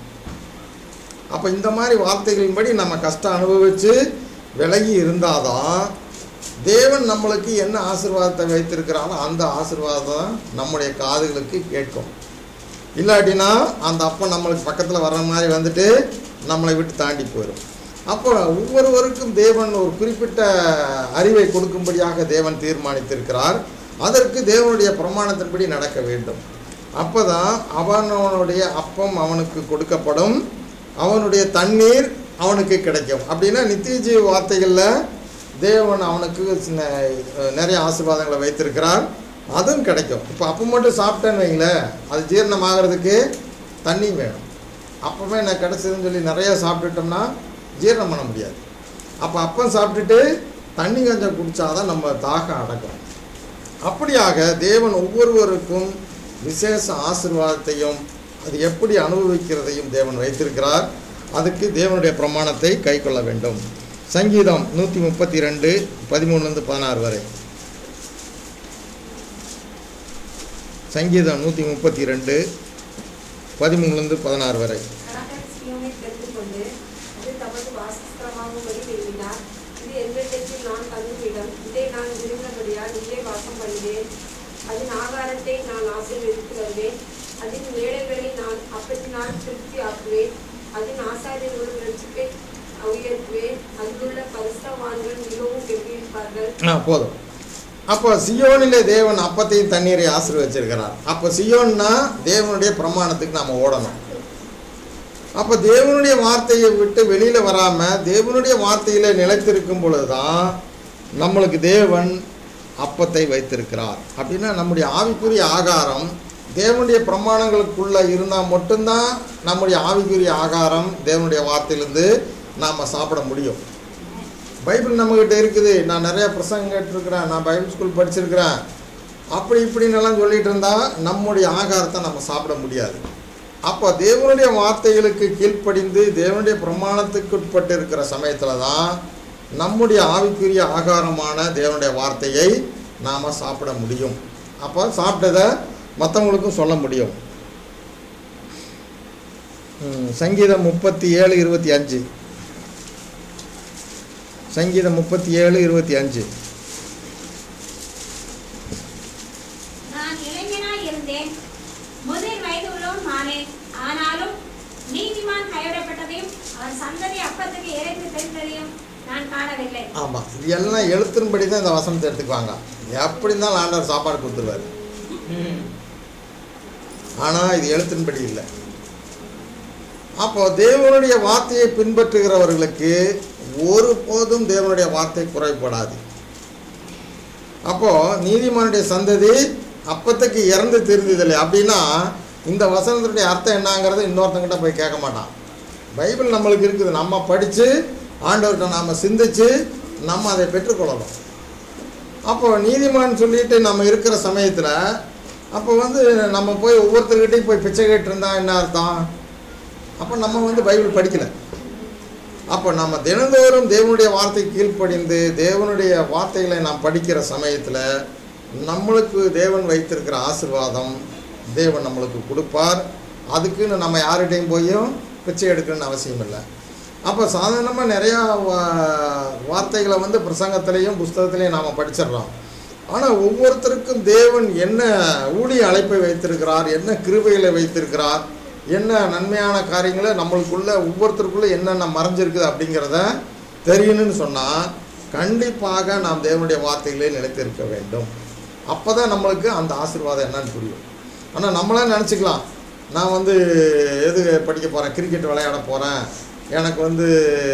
அப்போ இந்த மாதிரி வார்த்தைகளின்படி நம்ம கஷ்டம் அனுபவித்து விலகி இருந்தாதான் தேவன் நம்மளுக்கு என்ன ஆசீர்வாதத்தை வைத்திருக்கிறானோ அந்த ஆசீர்வாதம் நம்முடைய காதுகளுக்கு கேட்கும் இல்லாட்டினா அந்த அப்பம் நம்மளுக்கு பக்கத்தில் வர்ற மாதிரி வந்துட்டு நம்மளை விட்டு தாண்டி போயிடும் அப்போ ஒவ்வொருவருக்கும் தேவன் ஒரு குறிப்பிட்ட அறிவை கொடுக்கும்படியாக தேவன் தீர்மானித்திருக்கிறார் அதற்கு தேவனுடைய பிரமாணத்தின்படி நடக்க வேண்டும் அப்போ தான் அவனவனுடைய அப்பம் அவனுக்கு கொடுக்கப்படும் அவனுடைய தண்ணீர் அவனுக்கு கிடைக்கும் அப்படின்னா நித்திய ஜீவ வார்த்தைகளில் தேவன் அவனுக்கு சின்ன அஹ், நிறைய ஆசீர்வாதங்களை வைத்திருக்கிறார் அதுவும் கிடைக்கும் இப்போ அப்போ மட்டும் சாப்பிட்டேன்னு வைங்களேன் அது ஜீரணமாகிறதுக்கு தண்ணி வேணும் அப்போவே நான் கிடச்சதுன்னு சொல்லி நிறைய சாப்பிட்டுட்டோம்னா ஜீரணம் பண்ண முடியாது அப்போ அப்பம் சாப்பிட்டுட்டு தண்ணி கொஞ்சம் குடித்தாதான் நம்ம தாகம் அடக்கும் அப்படியாக தேவன் ஒவ்வொருவருக்கும் விசேஷ ஆசீர்வாதத்தையும் அது எப்படி அனுபவிக்கிறதையும் தேவன் வைத்திருக்கிறார் அதுக்கு தேவனுடைய பிரமாணத்தை கை கொள்ள வேண்டும் சங்கீதம் நூற்றி முப்பத்தி ரெண்டு பதிமூணுலேருந்து பதினாறு வரை சங்கீதம் நூற்றி முப்பத்தி ரெண்டு பதிமூணுலேருந்து பதினாறு வரை கர்த்தர் சீயோனை தெரிந்துகொண்டு, அது தமது வாசஸ்தலமாகும்படி விரும்பினார். இது என்றென்றைக்கும் நான் தங்கும் இடம். இதை நான் விரும்பினபடியால் இங்கே வாசம் பண்ணுவேன். அதன் ஆகாரத்தை நான் ஆசீர்வதித்து வருவேன். அதன் ஏழைகளை நான் அப்பத்தினால் திருப்தி ஆக்குவேன். அதன் ஆசாரியர்களுடைய ரட்சிப்பை உயர்த்துவேன். அதிலுள்ள பரிசுத்தவான்கள் மிகவும் கெம்பியிருப்பார்கள். ஆ போதும் அப்போ சியோனிலே தேவன் அப்பத்தையும் தண்ணீரை ஆசீர்வச்சிருக்கிறார் அப்போ சியோன்னா தேவனுடைய பிரமாணத்துக்கு நாம் ஓடணும் அப்போ தேவனுடைய வார்த்தையை விட்டு வெளியில் வராமல் தேவனுடைய வார்த்தையில் நிலைத்திருக்கும் பொழுது தான் நம்மளுக்கு தேவன் அப்பத்தை வைத்திருக்கிறார் அப்படின்னா நம்முடைய ஆவிக்குரிய ஆகாரம் தேவனுடைய பிரமாணங்களுக்குள்ளே இருந்தால் மட்டும்தான் நம்முடைய ஆவிக்குரிய ஆகாரம் தேவனுடைய வார்த்தையிலேருந்து நாம் சாப்பிட முடியும் பைபிள் நம்மக்கிட்ட இருக்குது நான் நிறைய பிரசங்கம் கேட்டிருக்கிறேன் நான் பைபிள் ஸ்கூல் படிச்சிருக்கிறேன் அப்படி இப்படின்னு எல்லாம் சொல்லிட்டு இருந்தால் நம்முடைய ஆகாரத்தை நம்ம சாப்பிட முடியாது அப்போ தேவனுடைய வார்த்தைகளுக்கு கீழ்ப்படிந்து தேவனுடைய பிரமாணத்துக்கு உட்பட்டு இருக்கிற சமயத்தில் தான் நம்முடைய ஆவிக்குரிய ஆகாரமான தேவனுடைய வார்த்தையை நாம் சாப்பிட முடியும் அப்போ சாப்பிட்டதை மற்றவங்களுக்கும் சொல்ல முடியும் ம், சங்கீதம் முப்பத்தி ஏழு இருபத்தி அஞ்சு சங்கீதம் முப்பத்தி ஏழு இருபத்தி அஞ்சு நான் இளைஞனாய் இருந்தேன் முதிர் வயது உள்ளவன் ஆனேன் ஆனாலும் நீதிமான் கைவிடப்பட்டதையும் அவன் சந்ததி அப்பத்துக்கு இறைந்து தெரிந்ததையும் நான் காணவில்லை ஆமாம் இது எல்லாம் எழுத்தின்படி தான் இந்த வசனத்தை எடுத்துக்குவாங்க எப்படி இருந்தாலும் ஆண்டவர் சாப்பாடு கொடுத்துருவாரு ஆனால் இது எழுத்தின்படி இல்லை அப்போ தேவனுடைய வார்த்தையை பின்பற்றுகிறவர்களுக்கு ஒருபோதும் தேவனுடைய வார்த்தை குறைபடாது அப்போ நீதிமானுடைய சந்ததி அப்பத்துக்கு இறந்து தெரிந்ததில்லை அப்படின்னா இந்த வசனத்தினுடைய அர்த்தம் என்னங்கிறத இன்னொருத்தங்கிட்ட போய் கேட்க மாட்டான் பைபிள் நம்மளுக்கு இருக்குது நம்ம படித்து ஆண்டவர்கிட்ட நாம் சிந்திச்சு நம்ம அதை பெற்றுக்கொள்ளணும் அப்போ நீதிமான் சொல்லிட்டு நம்ம இருக்கிற சமயத்தில் அப்போ வந்து நம்ம போய் ஒவ்வொருத்தர்கிட்டையும் போய் பிச்சை கேட்டிருந்தா என்ன அர்த்தம் அப்போ நம்ம வந்து பைபிள் படிக்கலை அப்போ நம்ம தினந்தோறும் தேவனுடைய வார்த்தைக்கு கீழ்ப்படிந்து தேவனுடைய வார்த்தைகளை நாம் படிக்கிற சமயத்தில் நம்மளுக்கு தேவன் வைத்திருக்கிற ஆசீர்வாதம் தேவன் நம்மளுக்கு கொடுப்பார் அதுக்குன்னு நம்ம யார்கிட்டையும் போயும் பிச்சை எடுக்கணும்னு அவசியம் இல்லை அப்போ சாதாரணமாக நிறையா வா- வார்த்தைகளை வந்து பிரசங்கத்திலையும் புஸ்தகத்திலையும் நாம் படிச்சிடுறோம் ஆனால் ஒவ்வொருத்தருக்கும் தேவன் என்ன ஊழிய அழைப்பை வைத்திருக்கிறார் என்ன கிருபைகளை வைத்திருக்கிறார் என்ன நன்மையான காரியங்களை நம்மளுக்குள்ள ஒவ்வொருத்தருக்குள்ள என்னென்ன மறைஞ்சிருக்குது அப்படிங்கிறத தெரியணும்னு சொன்னால் கண்டிப்பாக நாம் தேவனுடைய வார்த்தைகளே நிலைத்திருக்க வேண்டும் அப்போ தான் நம்மளுக்கு அந்த ஆசீர்வாதம் என்னன்னு புரியும் ஆனால் நம்மளே நினச்சிக்கலாம் நான் வந்து எது படிக்க போகிறேன் கிரிக்கெட் விளையாட போகிறேன் எனக்கு வந்து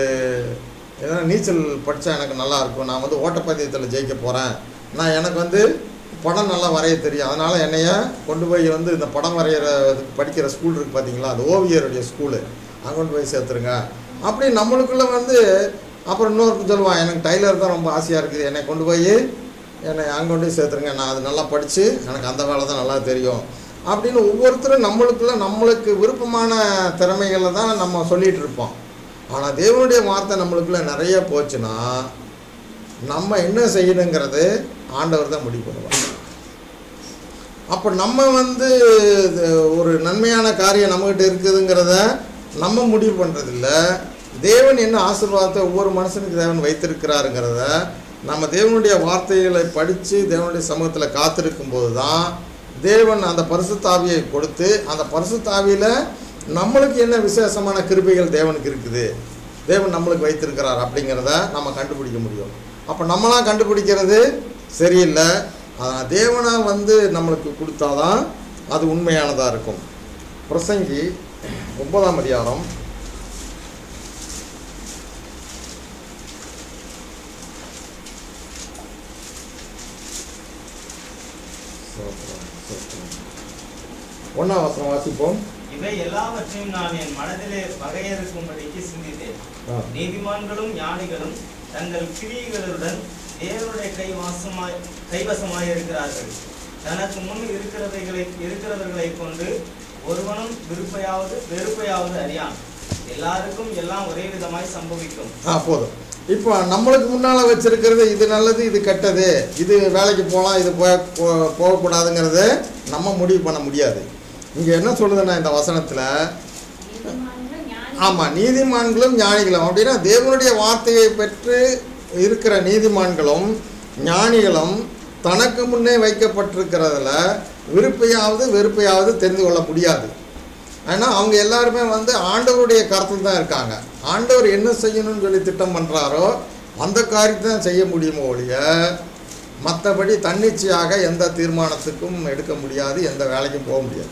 எதனா நீச்சல் படித்தா எனக்கு நல்லா இருக்கும் நான் வந்து ஓட்டப்பந்தயத்தில் ஜெயிக்க போகிறேன் நான் எனக்கு வந்து படம் நல்லா வரைய தெரியும் அதனால் என்னைய கொண்டு போய் வந்து இந்த படம் வரைகிற படிக்கிற ஸ்கூல் இருக்குது பார்த்தீங்களா அது ஓவியருடைய ஸ்கூலு அங்கே கொண்டு போய் சேர்த்துருங்க அப்படி நம்மளுக்குள்ளே வந்து அப்புறம் இன்னொருத்தன் சொல்லுவான் எனக்கு டைலர் தான் ரொம்ப ஆசையாக இருக்குது என்னை கொண்டு போய் என்னை அங்கே கொண்டு போய் சேர்த்துருங்க நான் அது நல்லா படித்து எனக்கு அந்த வேலை தான் நல்லா தெரியும் அப்படின்னு ஒவ்வொருத்தரும் நம்மளுக்குள்ள நம்மளுக்கு விருப்பமான திறமைகளை தான் நம்ம சொல்லிகிட்டு இருப்போம் ஆனால் தேவனுடைய வார்த்தை நம்மளுக்குள்ள நிறைய போச்சுன்னா நம்ம என்ன செய்யணுங்கிறது ஆண்டவர் தான் முடிவு பண்ணுவார் அப்போ நம்ம வந்து இது ஒரு நன்மையான காரியம் நம்மகிட்ட இருக்குதுங்கிறத நம்ம முடிவு பண்ணுறதில்ல தேவன் என்ன ஆசீர்வாதத்தை ஒவ்வொரு மனுஷனுக்கு தேவன் வைத்திருக்கிறாருங்கிறத நம்ம தேவனுடைய வார்த்தைகளை படித்து தேவனுடைய சமூகத்தில் காத்திருக்கும் போது தான் தேவன் அந்த பரிசுத்தாவியை கொடுத்து அந்த பரிசுத்தாவியில் நம்மளுக்கு என்ன விசேஷமான கிருபைகள் தேவனுக்கு இருக்குது தேவன் நம்மளுக்கு வைத்திருக்கிறார் அப்படிங்கிறத நம்ம கண்டுபிடிக்க முடியும் அப்போ நம்மளாம் கண்டுபிடிக்கிறது சரியில்லை ஆனால் தேவனாக வந்து நம்மளுக்கு கொடுத்தாதான் அது உண்மையானதாக இருக்கும் பிரசங்கி ஒன்பதாம் அதிகாரம் ஒன்றாம் வசனம் வாசிப்போம் இவை எல்லாவற்றையும் நான் என் மனதிலே வகையறுக்கும்படிக்கு சிந்தித்தேன் ஆ. நீதிமான்களும் ஞானிகளும் தங்கள் கிரியைகளுடன் தேவனுடைய கைவாசமாய் கைவசமாய் இருக்கிறார்கள் தனக்கு முன் இருக்கிறவைகளை இருக்கிறவர்களை கொண்டு ஒருவனும் விருப்பையாவது வெறுப்பையாவது அறியான் எல்லாருக்கும் எல்லாம் ஒரே விதமாய் சம்பவிக்கும் ஆ போதும் இப்போ நம்மளுக்கு முன்னால் வச்சிருக்கிறது இது நல்லது இது கெட்டது இது வேலைக்கு போகலாம் இது போக போ- போகக்கூடாதுங்கிறத நம்ம முடிவு பண்ண முடியாது இங்கே என்ன சொல்லுதுன்னா இந்த வசனத்தில் நீதிமான்களும் ஞானிகளும் ஆமாம் நீதிமான்களும் ஞானிகளும் அப்படின்னா தேவனுடைய வார்த்தையை பெற்று இருக்கிற நீதிமான்களும் ஞானிகளும் தனக்கு முன்னே வைக்கப்பட்டிருக்கிறதுல விருப்பையாவது வெறுப்பையாவது தெரிந்து கொள்ள முடியாது ஆனால் அவங்க எல்லாருமே வந்து ஆண்டவருடைய கருத்தில் தான் இருக்காங்க ஆண்டவர் என்ன செய்யணும்னு சொல்லி திட்டம் பண்ணுறாரோ அந்த காரியத்தை தான் செய்ய முடியுமோ ஒழிய மற்றபடி தன்னிச்சையாக எந்த தீர்மானத்துக்கும் எடுக்க முடியாது எந்த வேலைக்கும் போக முடியாது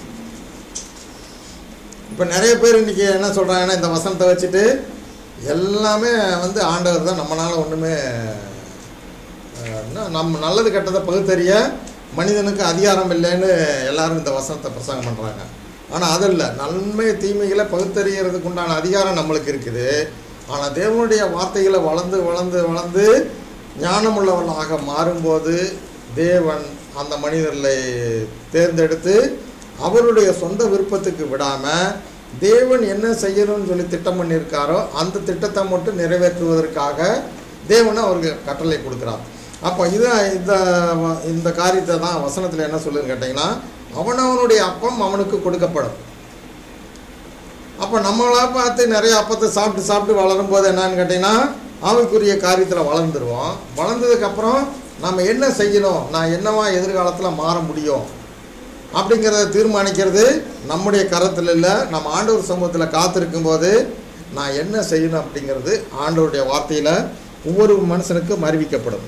இப்போ நிறைய பேர் இன்றைக்கி என்ன சொல்கிறாங்கன்னா இந்த வசனத்தை வச்சுட்டு எல்லாமே வந்து ஆண்டவர் தான் நம்மளால் ஒன்றுமே அஹ், என்ன, நம்ம நல்லது கெட்டதை பகுத்தறிய மனிதனுக்கு அதிகாரம் இல்லைன்னு எல்லாரும் இந்த வசனத்தை பிரசங்கம் பண்ணுறாங்க ஆனால் அது இல்லை நன்மை தீமைகளை பகுத்தறியறதுக்கு உண்டான அதிகாரம் நம்மளுக்கு இருக்குது ஆனால் தேவனுடைய வார்த்தைகளை வளர்ந்து வளர்ந்து வளர்ந்து ஞானமுள்ளவர்களாக மாறும்போது தேவன் அந்த மனிதர்களை தேர்ந்தெடுத்து அவருடைய சொந்த விருப்பத்துக்கு விடாமல் தேவன் என்ன செய்யணும்னு சொல்லி திட்டம் பண்ணியிருக்காரோ அந்த திட்டத்தை மட்டும் நிறைவேற்றுவதற்காக தேவன் அவருக்கு கட்டளை கொடுக்குறார் அப்போ இது இந்த வ- இந்த காரியத்தை தான் வசனத்தில் என்ன சொல்லுன்னு கேட்டிங்கன்னா அவனவனுடைய அப்பம் அவனுக்கு கொடுக்கப்படும் அப்போ நம்மளா பார்த்து நிறைய அப்பத்தை சாப்பிட்டு சாப்பிட்டு வளரும் போது என்னன்னு கேட்டிங்கன்னா ஆவிக்குரிய காரியத்தில் வளர்ந்துருவோம் வளர்ந்ததுக்கப்புறம் நம்ம என்ன செய்யணும் நான் என்னவா எதிர்காலத்தில் மாற முடியும் அப்படிங்கிறத தீர்மானிக்கிறது நம்முடைய கரத்தில் இல்லை நம்ம ஆண்டவர் சமூகத்தில் காத்திருக்கும் போது நான் என்ன செய்யணும் அப்படிங்கிறது ஆண்டவருடைய வார்த்தையில் ஒவ்வொரு மனுஷனுக்கும் அறிவிக்கப்படும்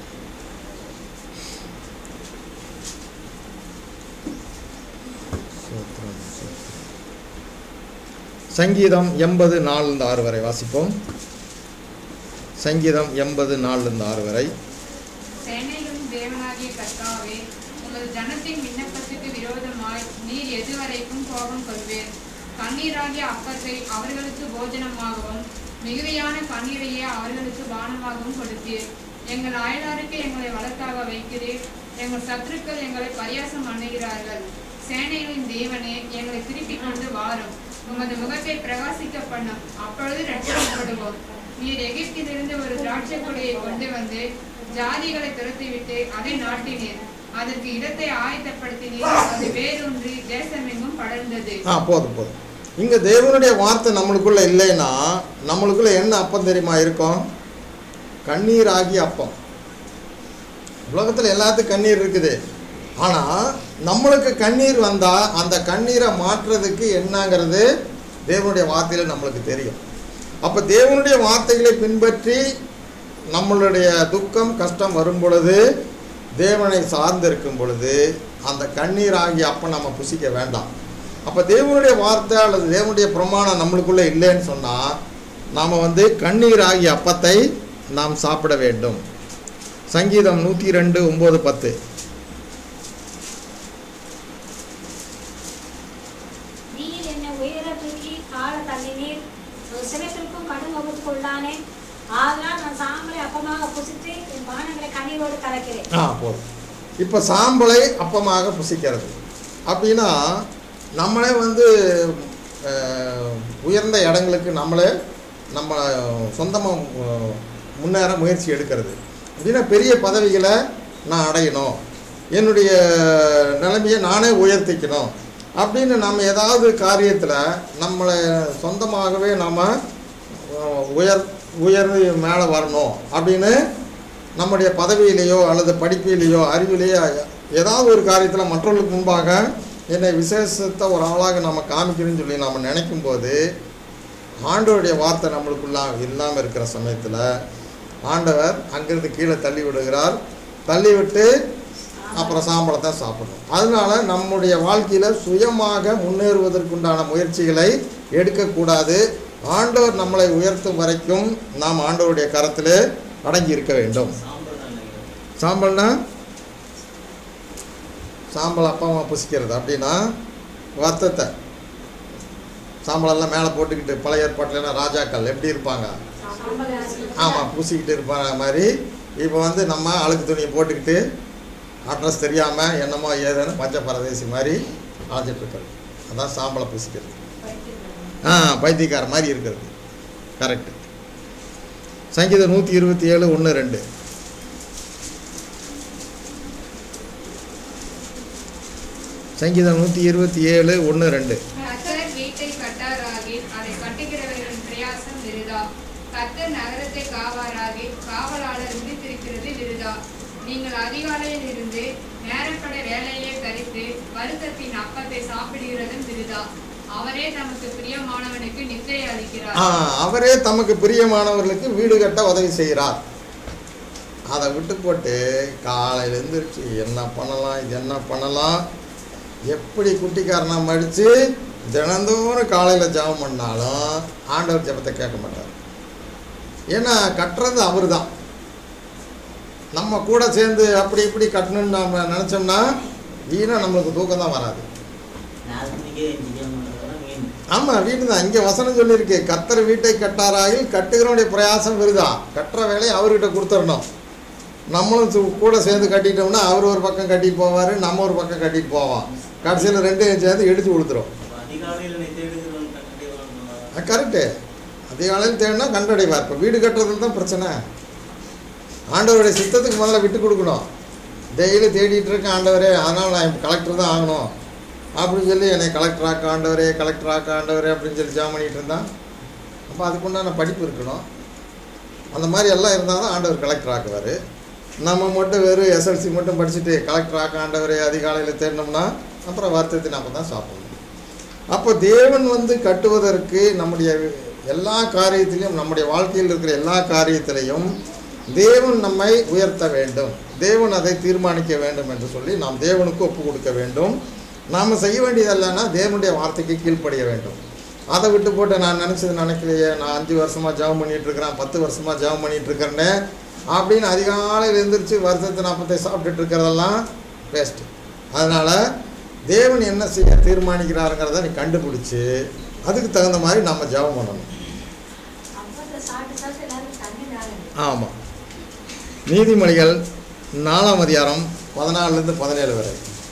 சங்கீதம் எண்பது நாலுலேருந்து ஆறு வரை வாசிப்போம் சங்கீதம் எண்பது நாலுலேருந்து ஆறு வரை சேனைகளின் தேவனாகிய கர்த்தாவே உமது ஜனத்தின் விண்ணப்பத்துக்கு விரோதமாய் நீர் எதுவரைக்கும் கோபம் கொள்வீர் கண்ணீராகிய அப்பத்தை அவர்களுக்கு போஜனமாகவும் மிகுதியான கண்ணீரையே அவர்களுக்கு பானமாகவும் கொடுத்தீர் எங்கள் அயலாருக்கு எங்களை வழக்காக வைக்கிறீர் எங்கள் சத்துருக்கள் எங்களை பரியாசம் பண்ணுகிறார்கள் சேனைகளின் தேவனே எங்களை திருப்பிக் கொண்டு வாரும் உமது முகத்தை பிரகாசிக்க பண்ணும் அப்பொழுது ரட்சிக்கப்படுவோம் நீர் எகிப்திலிருந்து ஒரு திராட்சை கொடியை கொண்டு வந்து ஜாதிகளை துரத்திவிட்டு அதை நாட்டினீர் அதற்கு இடத்தை ஆயத்தப்படுத்தினீர் அது வேரூன்றி தேசமெங்கும் படர்ந்தது ஆ போதும் போதும் இங்கே தேவனுடைய வார்த்தை நம்மளுக்குள்ள இல்லைன்னா நம்மளுக்குள்ள என்ன அப்பம் தெரியுமா இருக்கும் கண்ணீர் ஆகிய அப்பம் உலகத்தில் எல்லாத்துக்கும் கண்ணீர் இருக்குது ஆனால் நம்மளுக்கு கண்ணீர் வந்தால் அந்த கண்ணீரை மாற்றுறதுக்கு என்னங்கிறது தேவனுடைய வார்த்தையில் நம்மளுக்கு தெரியும் அப்போ தேவனுடைய வார்த்தைகளை பின்பற்றி நம்மளுடைய துக்கம் கஷ்டம் வரும் பொழுது தேவனை சார்ந்து இருக்கும் பொழுது அந்த கண்ணீர் ஆகிய அப்போ நம்ம புசிக்க வேண்டாம் அப்போ தேவனுடைய வார்த்தை அல்லது தேவனுடைய பிரமாணம் நம்மளுக்குள்ளே இல்லைன்னு சொன்னால் நாம் வந்து கண்ணீர் ஆகிய அப்பத்தை நாம் சாப்பிட வேண்டும் சங்கீதம் நூற்றி ரெண்டு ஒம்பது பத்து நீர் என்னை உயர தூக்கி ஆழ தள்ளினீர் சிலத்திற்கும் கடும் வகுப்புக்குள்ளானே ஆதலால் நான் சாம்பலை அப்பமாக புசித்து என் பானங்களை கண்ணீரோடு கலக்கிறேன் ஆ போதும் இப்போ சாம்பலை அப்பமாக புசிக்கிறது அப்படின்னா நம்மளே வந்து அஹ், உயர்ந்த இடங்களுக்கு நம்மளே நம்ம சொந்தமாக முன்னேற முயற்சி எடுக்கிறது அப்படின்னா பெரிய பதவிகளை நான் அடையணும் என்னுடைய நிலைமையை நானே உயர்த்திக்கணும் அப்படின்னு நம்ம ஏதாவது காரியத்தில் நம்மளை சொந்தமாகவே நாம் உயர் உயர்ந்து மேலே வரணும் அப்படின்னு நம்முடைய பதவியிலேயோ அல்லது படிப்பிலேயோ அறிவிலேயோ ஏதாவது ஒரு காரியத்தில் மற்றவர்களுக்கு முன்பாக என்னை விசேஷத்த ஒரு ஆளாக நம்ம காமிக்கணும்னு சொல்லி நம்ம நினைக்கும் போது ஆண்டவருடைய வார்த்தை நம்மளுக்குள்ள இல்லாமல் இருக்கிற சமயத்தில் ஆண்டவர் அங்கிருந்து கீழே தள்ளி விடுகிறார் தள்ளி விட்டு அப்புறம் சாம்பலை சாப்பிடணும் அதனால நம்முடைய வாழ்க்கையில் சுயமாக முன்னேறுவதற்குண்டான முயற்சிகளை எடுக்கக்கூடாது ஆண்டவர் நம்மளை உயர்த்தும் வரைக்கும் நாம் ஆண்டவருடைய கரத்தில் அடங்கி இருக்க வேண்டும் சாம்பல் தான் நினைக்கிறேன். சாம்பல்னா சாம்பல் அப்பா அம்மா புசிக்கிறது அப்படின்னா வருத்தத்தை சாம்பலெல்லாம் மேலே போட்டுக்கிட்டு பழைய ஏற்பாட்டிலலாம் ராஜாக்கள் எப்படி இருப்பாங்க ஆமாம் பூசிக்கிட்டு இருப்பாங்க மாதிரி இப்போ வந்து நம்ம அழுக்கு துணியை போட்டுக்கிட்டு அட்ரஸ் தெரியாமல் என்னமோ ஏதுன்னு பஞ்ச பரதேசி மாதிரி அழைஞ்சிட்டு இருக்கிறது அதான் சாம்பலை பூசிக்கிறது ஆ பைத்தியக்கார மாதிரி இருக்கிறது கரெக்டு சங்கீதம் நூற்றி இருபத்தி ஏழு ஒன்று ரெண்டு சங்கீதம் நூற்றி இருபத்தி ஏழு ஒன்று ரெண்டு கர்த்தர் வீட்டை கட்டாராகி அதை கட்டுகிறவர்களின் பிரயாசம் விருதா கர்த்தர் நகரத்தை காவாராகி காவலாளர் விழித்திருக்கிறது விருதா நீங்கள் அதிகாலையில் இருந்து நேரப்பட வேலையை கரித்து வருத்தத்தின் அப்பத்தை சாப்பிடுகிறதும் விருதா அவரே தமக்கு பிரியமானவனுக்கு நித்திரை ஆ, அளிக்கிறார் அவரே தமக்கு பிரியமானவர்களுக்கு வீடு கட்ட உதவி செய்கிறார் அதை விட்டு போட்டு காலையில் எழுந்திரிச்சு என்ன பண்ணலாம் இது என்ன பண்ணலாம் எப்படி குட்டிக்காரனா மடித்து தினந்தோறும் காலையில் ஜெபம் பண்ணாலும் ஆண்டவர் ஜெபத்தை கேட்க மாட்டார் ஏன்னா கட்டுறது அவர் தான் நம்ம கூட சேர்ந்து அப்படி இப்படி கட்டணும்னு நம்ம நினச்சோம்னா வீணாக நம்மளுக்கு தூக்கம் தான் வராது நாலு மணிக்கே எந்திரிக்கணும் மீன் ஆமாம் வீடு தான் இங்கே வசனம் சொல்லியிருக்கு கத்தர் வீட்டை கட்டாராயில் கட்டுகிறவனுடைய பிரயாசம் விருதா கட்டுற வேலையை அவர்கிட்ட கொடுத்துடணும் நம்மளும் சு- கூட சேர்ந்து கட்டிட்டோம்னா அவர் ஒரு பக்கம் கட்டிட்டு போவார் நம்ம ஒரு பக்கம் கட்டிட்டு போவோம் கடைசியில் ரெண்டையும் சேர்ந்து இடிச்சு கொடுத்துரும் அப்ப அதிகாலையில் நீ தேடுகிறவன் கண்டிப்பாக கரெக்டு அதிகாலையில் தேடினா கண்டடைவார் இப்போ வீடு கட்டுறதுல தான் பிரச்சனை ஆண்டவருடைய சித்தத்துக்கு முதல்ல விட்டு கொடுக்கணும் டெய்லி தேடிட்டு இருக்கேன் ஆண்டவரே அதனால் நான் கலெக்டர் தான் ஆகணும் அப்படின்னு சொல்லி என்னை கலெக்டர் ஆக்க ஆண்டவரே கலெக்டர் ஆக்க ஆண்டவரே அப்படின்னு சொல்லி ஜாம் பண்ணிட்டு இருந்தான் அப்போ அதுக்குண்டான படிப்பு இருக்கணும் அந்த மாதிரி எல்லாம் இருந்தால் தான் ஆண்டவர் கலெக்டர் ஆக்குவார் நம்ம மட்டும் வெறும் எஸ்எல்சி மட்டும் படிச்சுட்டு கலெக்டர் ஆக்க ஆண்டவரே அதிகாலையில் தேடினோம்னா அப்புறம் வருத்தத்தை நம்ம தான் சாப்பிடணும் அப்போ தேவன் வந்து கட்டுவதற்கு நம்முடைய எல்லா காரியத்திலையும் நம்முடைய வாழ்க்கையில் இருக்கிற எல்லா காரியத்திலையும் தேவன் நம்மை உயர்த்த வேண்டும் தேவன் அதை தீர்மானிக்க வேண்டும் என்று சொல்லி நாம் தேவனுக்கு ஒப்பு கொடுக்க வேண்டும் நாம் செய்ய வேண்டியதல்லன்னா தேவனுடைய வார்த்தைக்கு கீழ்ப்படிய வேண்டும் அதை விட்டு போட்டு நான் நினச்சது நினைக்கலையே நான் அஞ்சு வருஷமாக ஜெபம் பண்ணிட்டு இருக்கிறேன் பத்து வருஷமாக ஜெபம் பண்ணிட்டு இருக்கிறேன்னு அப்படின்னு அதிகாலையில் எழுந்திரிச்சு வருஷத்து நாற்பத்தை சாப்பிட்டுட்டு இருக்கிறதெல்லாம் வேஸ்ட்டு அதனால் தேவன் என்ன செய்ய தீர்மானிக்கிறாருங்கிறத நீ கண்டுபிடிச்சி அதுக்கு தகுந்த மாதிரி நம்ம ஜெபம் பண்ணணும் அப்பத்தை சாப்பிட்டு சாப்பிட்டு எல்லாரும் தண்ணி தாங்க ஆமாம் நீதிமொழிகள் நாலாம் அதிகாரம் பதினாலுலேருந்து பதினேழு வரை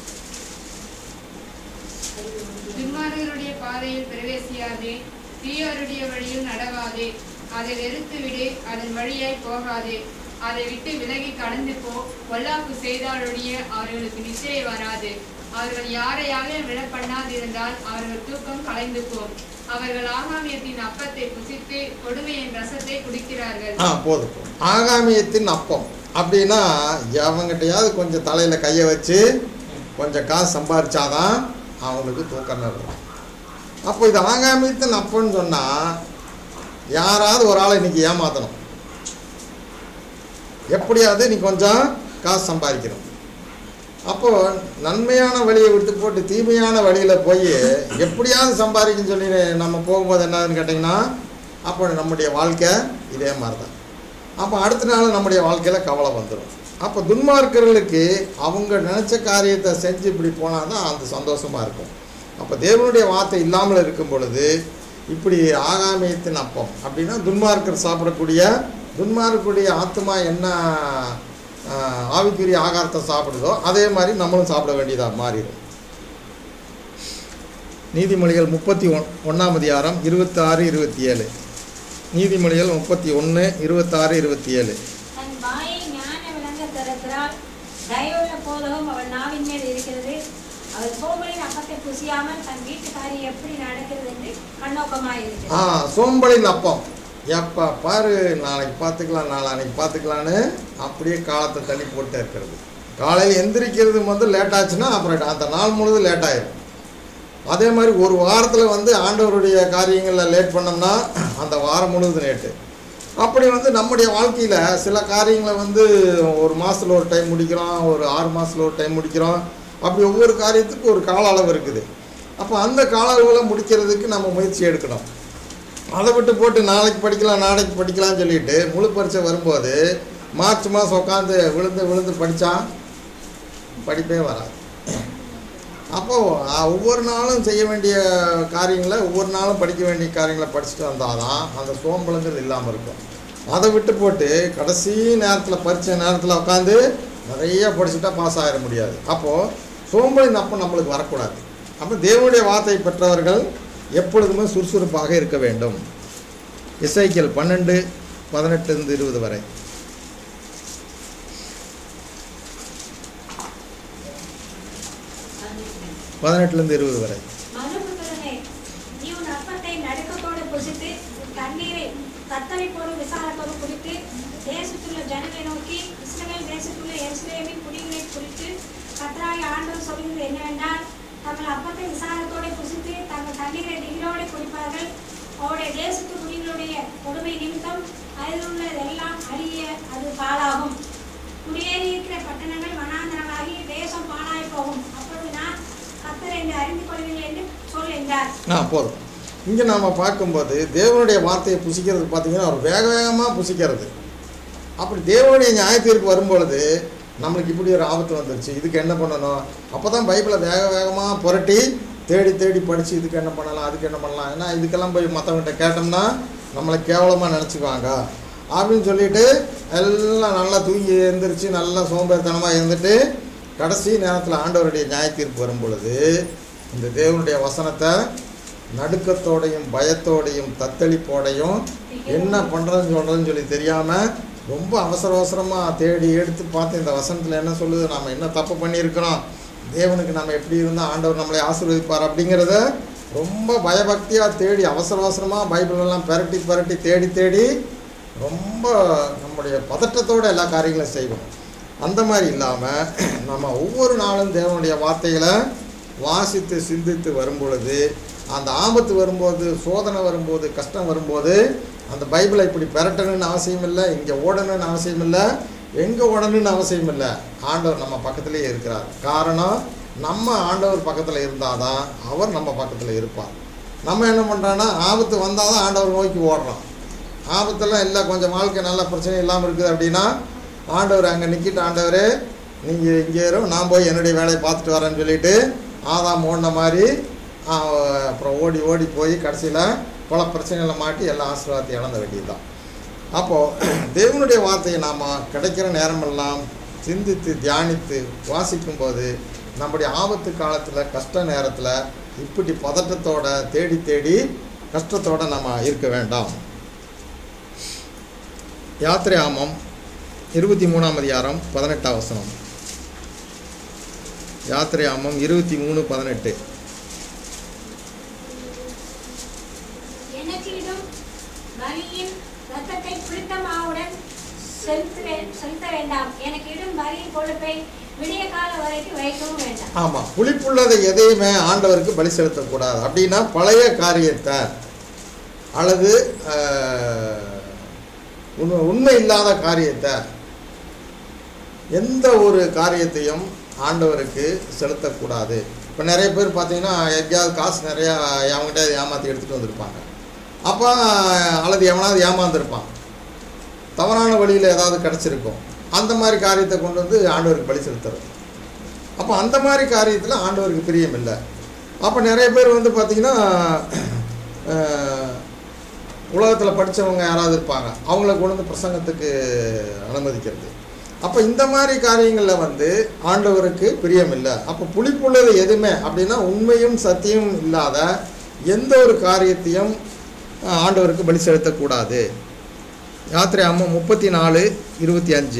துன்மார்கருடைய பாதையில் பிரவேசியாதே தீயோருடைய வழியில் நடவாதே அதை வெறுத்து விடு அதன் வழியாய் போகாதே அதை விட்டு விலகி கடந்து போ பொல்லாப்பு செய்தாலொழிய அவர்களுக்கு நிச்சய வராது அவர்கள் யாரையாவது விட பண்ணாதிருந்தால் அவர்கள் தூக்கம் கலைந்து போம் அவர்கள் ஆகாமியத்தின் அப்பத்தை புசித்து கொடுமையின் ரசத்தை குடிக்கிறார்கள் ஆ போதும் போதும். ஆகாமியத்தின் அப்பம் அப்படின்னா எவங்கிட்டையாவது கொஞ்சம் தலையில் கையை வச்சு கொஞ்சம் காசு சம்பாரிச்சாதான் அவங்களுக்கு தூக்கம் வரும் அப்போ இது ஆகாமியத்தின் அப்பம்னு சொன்னால் யாராவது ஒரு ஆளை இன்னைக்கு ஏமாற்றணும் எப்படியாவது நீ கொஞ்சம் காசு சம்பாதிக்கணும் அப்போது நன்மையான வழியை விட்டு போட்டு தீமையான வழியில் போய் எப்படியாவது சம்பாதிக்குன்னு சொல்லி நம்ம போகும்போது என்னதுன்னு கேட்டிங்கன்னா அப்போ நம்முடைய வாழ்க்கை இதே மாதிரி தான் அப்போ அடுத்த நாள் நம்முடைய வாழ்க்கையில் கவலை வந்துடும் அப்போ துன்மார்க்கர்களுக்கு அவங்க நினச்ச காரியத்தை செஞ்சு இப்படி போனால் தான் அந்த சந்தோஷமாக இருக்கும் அப்போ தேவனுடைய வார்த்தை இல்லாமல் இருக்கும் பொழுது இப்படி ஆகாமியத்தின் அப்பம் அப்படின்னா துன்மார்க்கர் சாப்பிடக்கூடிய துன்மார்க்கருடைய ஆத்மா என்ன ஆஹ், ஆவிக்குரிய ஆகாரத்தை சாப்பிடுதோ அதே மாதிரி நம்மளும் சாப்பிட வேண்டியதாக மாறிடும் நீதிமொழிகள் முப்பத்தி ஒன் ஒன்றாம் அதிகாரம் இருபத்தாறு இருபத்தி ஏழு நீதிமொழிகள் முப்பத்தி ஒன்று இருபத்தாறு இருபத்தி ஏழு தன் வாயை ஞான விளங்க திறக்கிறாள் தயவுள்ள போதகம் அவள் நாவின் மேல் இருக்கிறது அவள் சோம்பலின் அப்பத்தை புசியாமல் தன் வீட்டுக்காரி எப்படி நடக்கிறது என்று கண்ணோக்கமாய் ஆ இருக்கிறது சோம்பலின் அப்பம் எப்போ பாரு நாளைக்கு பார்த்துக்கலாம் நாளான்னைக்கு பார்த்துக்கலான்னு அப்படியே காலத்தை தள்ளி போட்டு இருக்கிறது காலையில் எந்திரிக்கிறது வந்து லேட் ஆச்சுன்னா அப்புறம் அந்த நாள் முழுதும் லேட் ஆயிடும் அதே மாதிரி ஒரு வாரத்தில் வந்து ஆண்டவருடைய காரியங்களில் லேட் பண்ணோம்னா அந்த வாரம் முழுவதும் லேட்டு அப்படி வந்து நம்முடைய வாழ்க்கையில் சில காரியங்களை வந்து ஒரு மாதத்தில் ஒரு டைம் முடிக்கிறோம் ஒரு ஆறு மாதத்தில் ஒரு டைம் முடிக்கிறோம் அப்படி ஒவ்வொரு காரியத்துக்கும் ஒரு கால அளவு இருக்குது அப்போ அந்த கால அளவில் முடிக்கிறதுக்கு நம்ம முயற்சி எடுக்கணும் அதை விட்டு போட்டு நாளைக்கு படிக்கலாம் நாளைக்கு படிக்கலாம்னு சொல்லிட்டு முழு பரீட்சை வரும்போது மார்ச் மாதம் உட்காந்து விழுந்து விழுந்து படித்தா படிப்பே வராது அப்போது ஒவ்வொரு நாளும் செய்ய வேண்டிய காரியங்களை ஒவ்வொரு நாளும் படிக்க வேண்டிய காரியங்களை படிச்சுட்டு வந்தால் தான் அந்த சோம்பலுங்கிறது இல்லாமல் இருக்கும் அதை விட்டு போட்டு கடைசி நேரத்தில் பரீட்சை நேரத்தில் உட்காந்து நிறைய படிச்சுட்டா பாஸ் ஆகிட முடியாது அப்போது சோம்பலின் அப்போ நம்மளுக்கு வரக்கூடாது அப்போ தேவனுடைய வார்த்தை பெற்றவர்கள் எப்பொழுதுமே சுறுசுறுப்பாக இருக்க வேண்டும் இசைக்கியல் பன்னெண்டு பதினெட்டுலேருந்து இருபது வரை பதினெட்டுலேருந்து இருபது வரை மனுபுத்திரனே நீ உன் அப்பத்தை நடுக்கத்தோடு புசித்து உன் தண்ணீரை தத்தளிப்போடு விசாரத்தோடு குடித்து தேசத்துள்ள ஜனங்களை நோக்கி இஸ்ரவேல் தேசத்துள்ள எருசலேமின் குடிகளை குறித்து கர்த்தராகிய ஆண்டவர் சொல்கிறது என்னவென்றால் தங்கள் அப்பத்தை விசாரத்தோடு புசித்து தங்கள் தண்ணீரை திகிலோடு குடிப்பார்கள் அவருடைய தேசத்து குடிகளுடைய கொடுமை நிமித்தம் அதில் உள்ளதெல்லாம் அழிய அது பாழாகும் குடியேறி இருக்கிற பட்டணங்கள் வனாந்தரங்களாகி தேசம் பாழாய் போகும் அப்பொழுது நான் கத்தர் என்று அறிந்து கொள்வீர்கள் என்று சொல் என்றார் ஆ போதும் இங்கே நாம் பார்க்கும்போது தேவனுடைய வார்த்தையை புசிக்கிறது பார்த்தீங்கன்னா அவர் வேக வேகமாக புசிக்கிறது அப்படி தேவனுடைய நியாய தீர்ப்பு வரும்பொழுது நம்மளுக்கு இப்படி ஒரு ஆபத்து வந்துருச்சு இதுக்கு என்ன பண்ணணும் அப்போ தான் பைபிளை வேக வேகமாக புரட்டி தேடி தேடி படித்து இதுக்கு என்ன பண்ணலாம் அதுக்கு என்ன பண்ணலாம் ஏன்னா இதுக்கெல்லாம் போய் மற்றவங்ககிட்ட கேட்டோம்னா நம்மளை கேவலமாக நினச்சிக்குவாங்க அப்படின்னு சொல்லிட்டு எல்லாம் நல்லா தூங்கி எழுந்திரிச்சு நல்லா சோம்பேறித்தனமாக இருந்துட்டு கடைசி நேரத்தில் ஆண்டவருடைய நியாய தீர்ப்பு வரும் பொழுது இந்த தேவனுடைய வசனத்தை நடுக்கத்தோடையும் பயத்தோடையும் தத்தளிப்போடையும் என்ன பண்ணுறதுன்னு சொல்கிறதுன்னு சொல்லி தெரியாமல் ரொம்ப அவசர அவசரமாக தேடி எடுத்து பார்த்து இந்த வசனத்தில் என்ன சொல்லுது நம்ம என்ன தப்பு பண்ணியிருக்கிறோம் தேவனுக்கு நம்ம எப்படி இருந்தால் ஆண்டவர் நம்மளை ஆசீர்வதிப்பார் அப்படிங்கிறத ரொம்ப பயபக்தியாக தேடி அவசர அவசரமாக பைபிளெல்லாம் பெரட்டி பெரட்டி தேடி தேடி ரொம்ப நம்முடைய பதட்டத்தோட எல்லா காரியங்களும் செய்வோம் அந்த மாதிரி இல்லாமல் நம்ம ஒவ்வொரு நாளும் தேவனுடைய வார்த்தைகளை வாசித்து சிந்தித்து வரும் பொழுது அந்த ஆபத்து வரும்போது சோதனை வரும்போது கஷ்டம் வரும்போது அந்த பைபிளை இப்படி பெரட்டணும்னு அவசியம் இல்லை இங்கே ஓடணும்னு அவசியம் இல்லை எங்கே ஓடணும்னு அவசியம் இல்லை ஆண்டவர் நம்ம பக்கத்துலேயே இருக்கிறார் காரணம் நம்ம ஆண்டவர் பக்கத்தில் இருந்தால் தான் அவர் நம்ம பக்கத்தில் இருப்பார் நம்ம என்ன பண்ணுறோன்னா ஆபத்து வந்தால் தான் ஆண்டவர் நோக்கி ஓடுறோம் ஆபத்தெல்லாம் இல்லை கொஞ்சம் வாழ்க்கை நல்ல பிரச்சனை இல்லாமல் இருக்குது அப்படின்னா ஆண்டவர் அங்கே நிற்கிட்டு ஆண்டவர் நீங்கள் இங்கே இரும் நான் போய் என்னுடைய வேலையை பார்த்துட்டு வரேன்னு சொல்லிட்டு ஆதாம் ஓடின மாதிரி ஆ, அப்புறம் ஓடி ஓடி போய் கடைசியில் பல பிரச்சனைகளை மாட்டி எல்லா ஆசீர்வாதத்தை இழந்த வேண்டியது தான் அப்போது தேவனுடைய வார்த்தையை நாம் கிடைக்கிற நேரமெல்லாம் சிந்தித்து தியானித்து வாசிக்கும்போது நம்முடைய ஆபத்து காலத்தில் கஷ்ட நேரத்தில் இப்படி பதட்டத்தோட தேடி தேடி கஷ்டத்தோட நம்ம இருக்க வேண்டாம் யாத்திரை ஆமம் இருபத்தி மூணாம் அதிகாரம் பதினெட்டாம் வசனம் யாத்திரை ஆமம் இருபத்தி மூணு பதினெட்டு எனக்கு இடும் பலியின் ரத்தத்தை புளித்த மாவுடன் செலுத்த வே- செலுத்த வேண்டாம் எனக்கு இடும் பலியின் கொழுப்பை விடிய கால வரைக்கும் வைக்கவும் வேண்டாம் ஆமாம் புளிப்புள்ளதை எதையுமே ஆண்டவருக்கு பலி செலுத்தக்கூடாது அப்படின்னா பழைய காரியத்தை அல்லது ஆஹ், உண்மை உண்மை இல்லாத காரியத்தை எந்த ஒரு காரியத்தையும் ஆண்டவருக்கு செலுத்தக்கூடாது இப்போ நிறைய பேர் பார்த்தீங்கன்னா எங்கேயாவது காசு நிறையா அவங்ககிட்ட ஏமாற்றி எடுத்துகிட்டு வந்திருப்பாங்க அப்போ அல்லது எவனாவது ஏமாந்துருப்பான் தவறான வழியில் ஏதாவது கிடச்சிருக்கும் அந்த மாதிரி காரியத்தை கொண்டு வந்து ஆண்டவருக்கு பலி செலுத்துறது அப்போ அந்த மாதிரி காரியத்தில் ஆண்டவருக்கு பிரியம் இல்லை அப்போ நிறைய பேர் வந்து பார்த்திங்கன்னா உலகத்தில் படித்தவங்க யாராவது இருப்பாங்க அவங்கள கொண்டு வந்து பிரசங்கத்துக்கு அனுமதிக்கிறது அப்போ இந்த மாதிரி காரியங்களில் வந்து ஆண்டவருக்கு பிரியம் இல்லை அப்போ புளிப்புள்ளது எதுவுமே அப்படின்னா உண்மையும் சத்தியம் இல்லாத எந்த ஒரு காரியத்தையும் அஹ், ஆண்டவருக்கு பலி செலுத்தக்கூடாது யாத்திரை அம்மா முப்பத்தி நாலு இருபத்தி அஞ்சு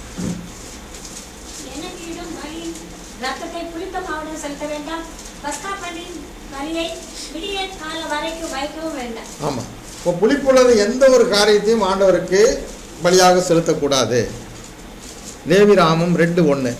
எனக்கு இடும் பலியின் ரத்தத்தை புளித்த மாவுடன் செலுத்த வேண்டாம் பஸ்கா பண்டியின் பலியை விடிய கால வரைக்கும் வைக்கவும் வேண்டாம் ஆமாம் இப்போ புளிப்புள்ளது எந்த ஒரு காரியத்தையும் ஆண்டவருக்கு பலியாக செலுத்தக்கூடாது லேவிராமம் ரெண்டு ஒன்று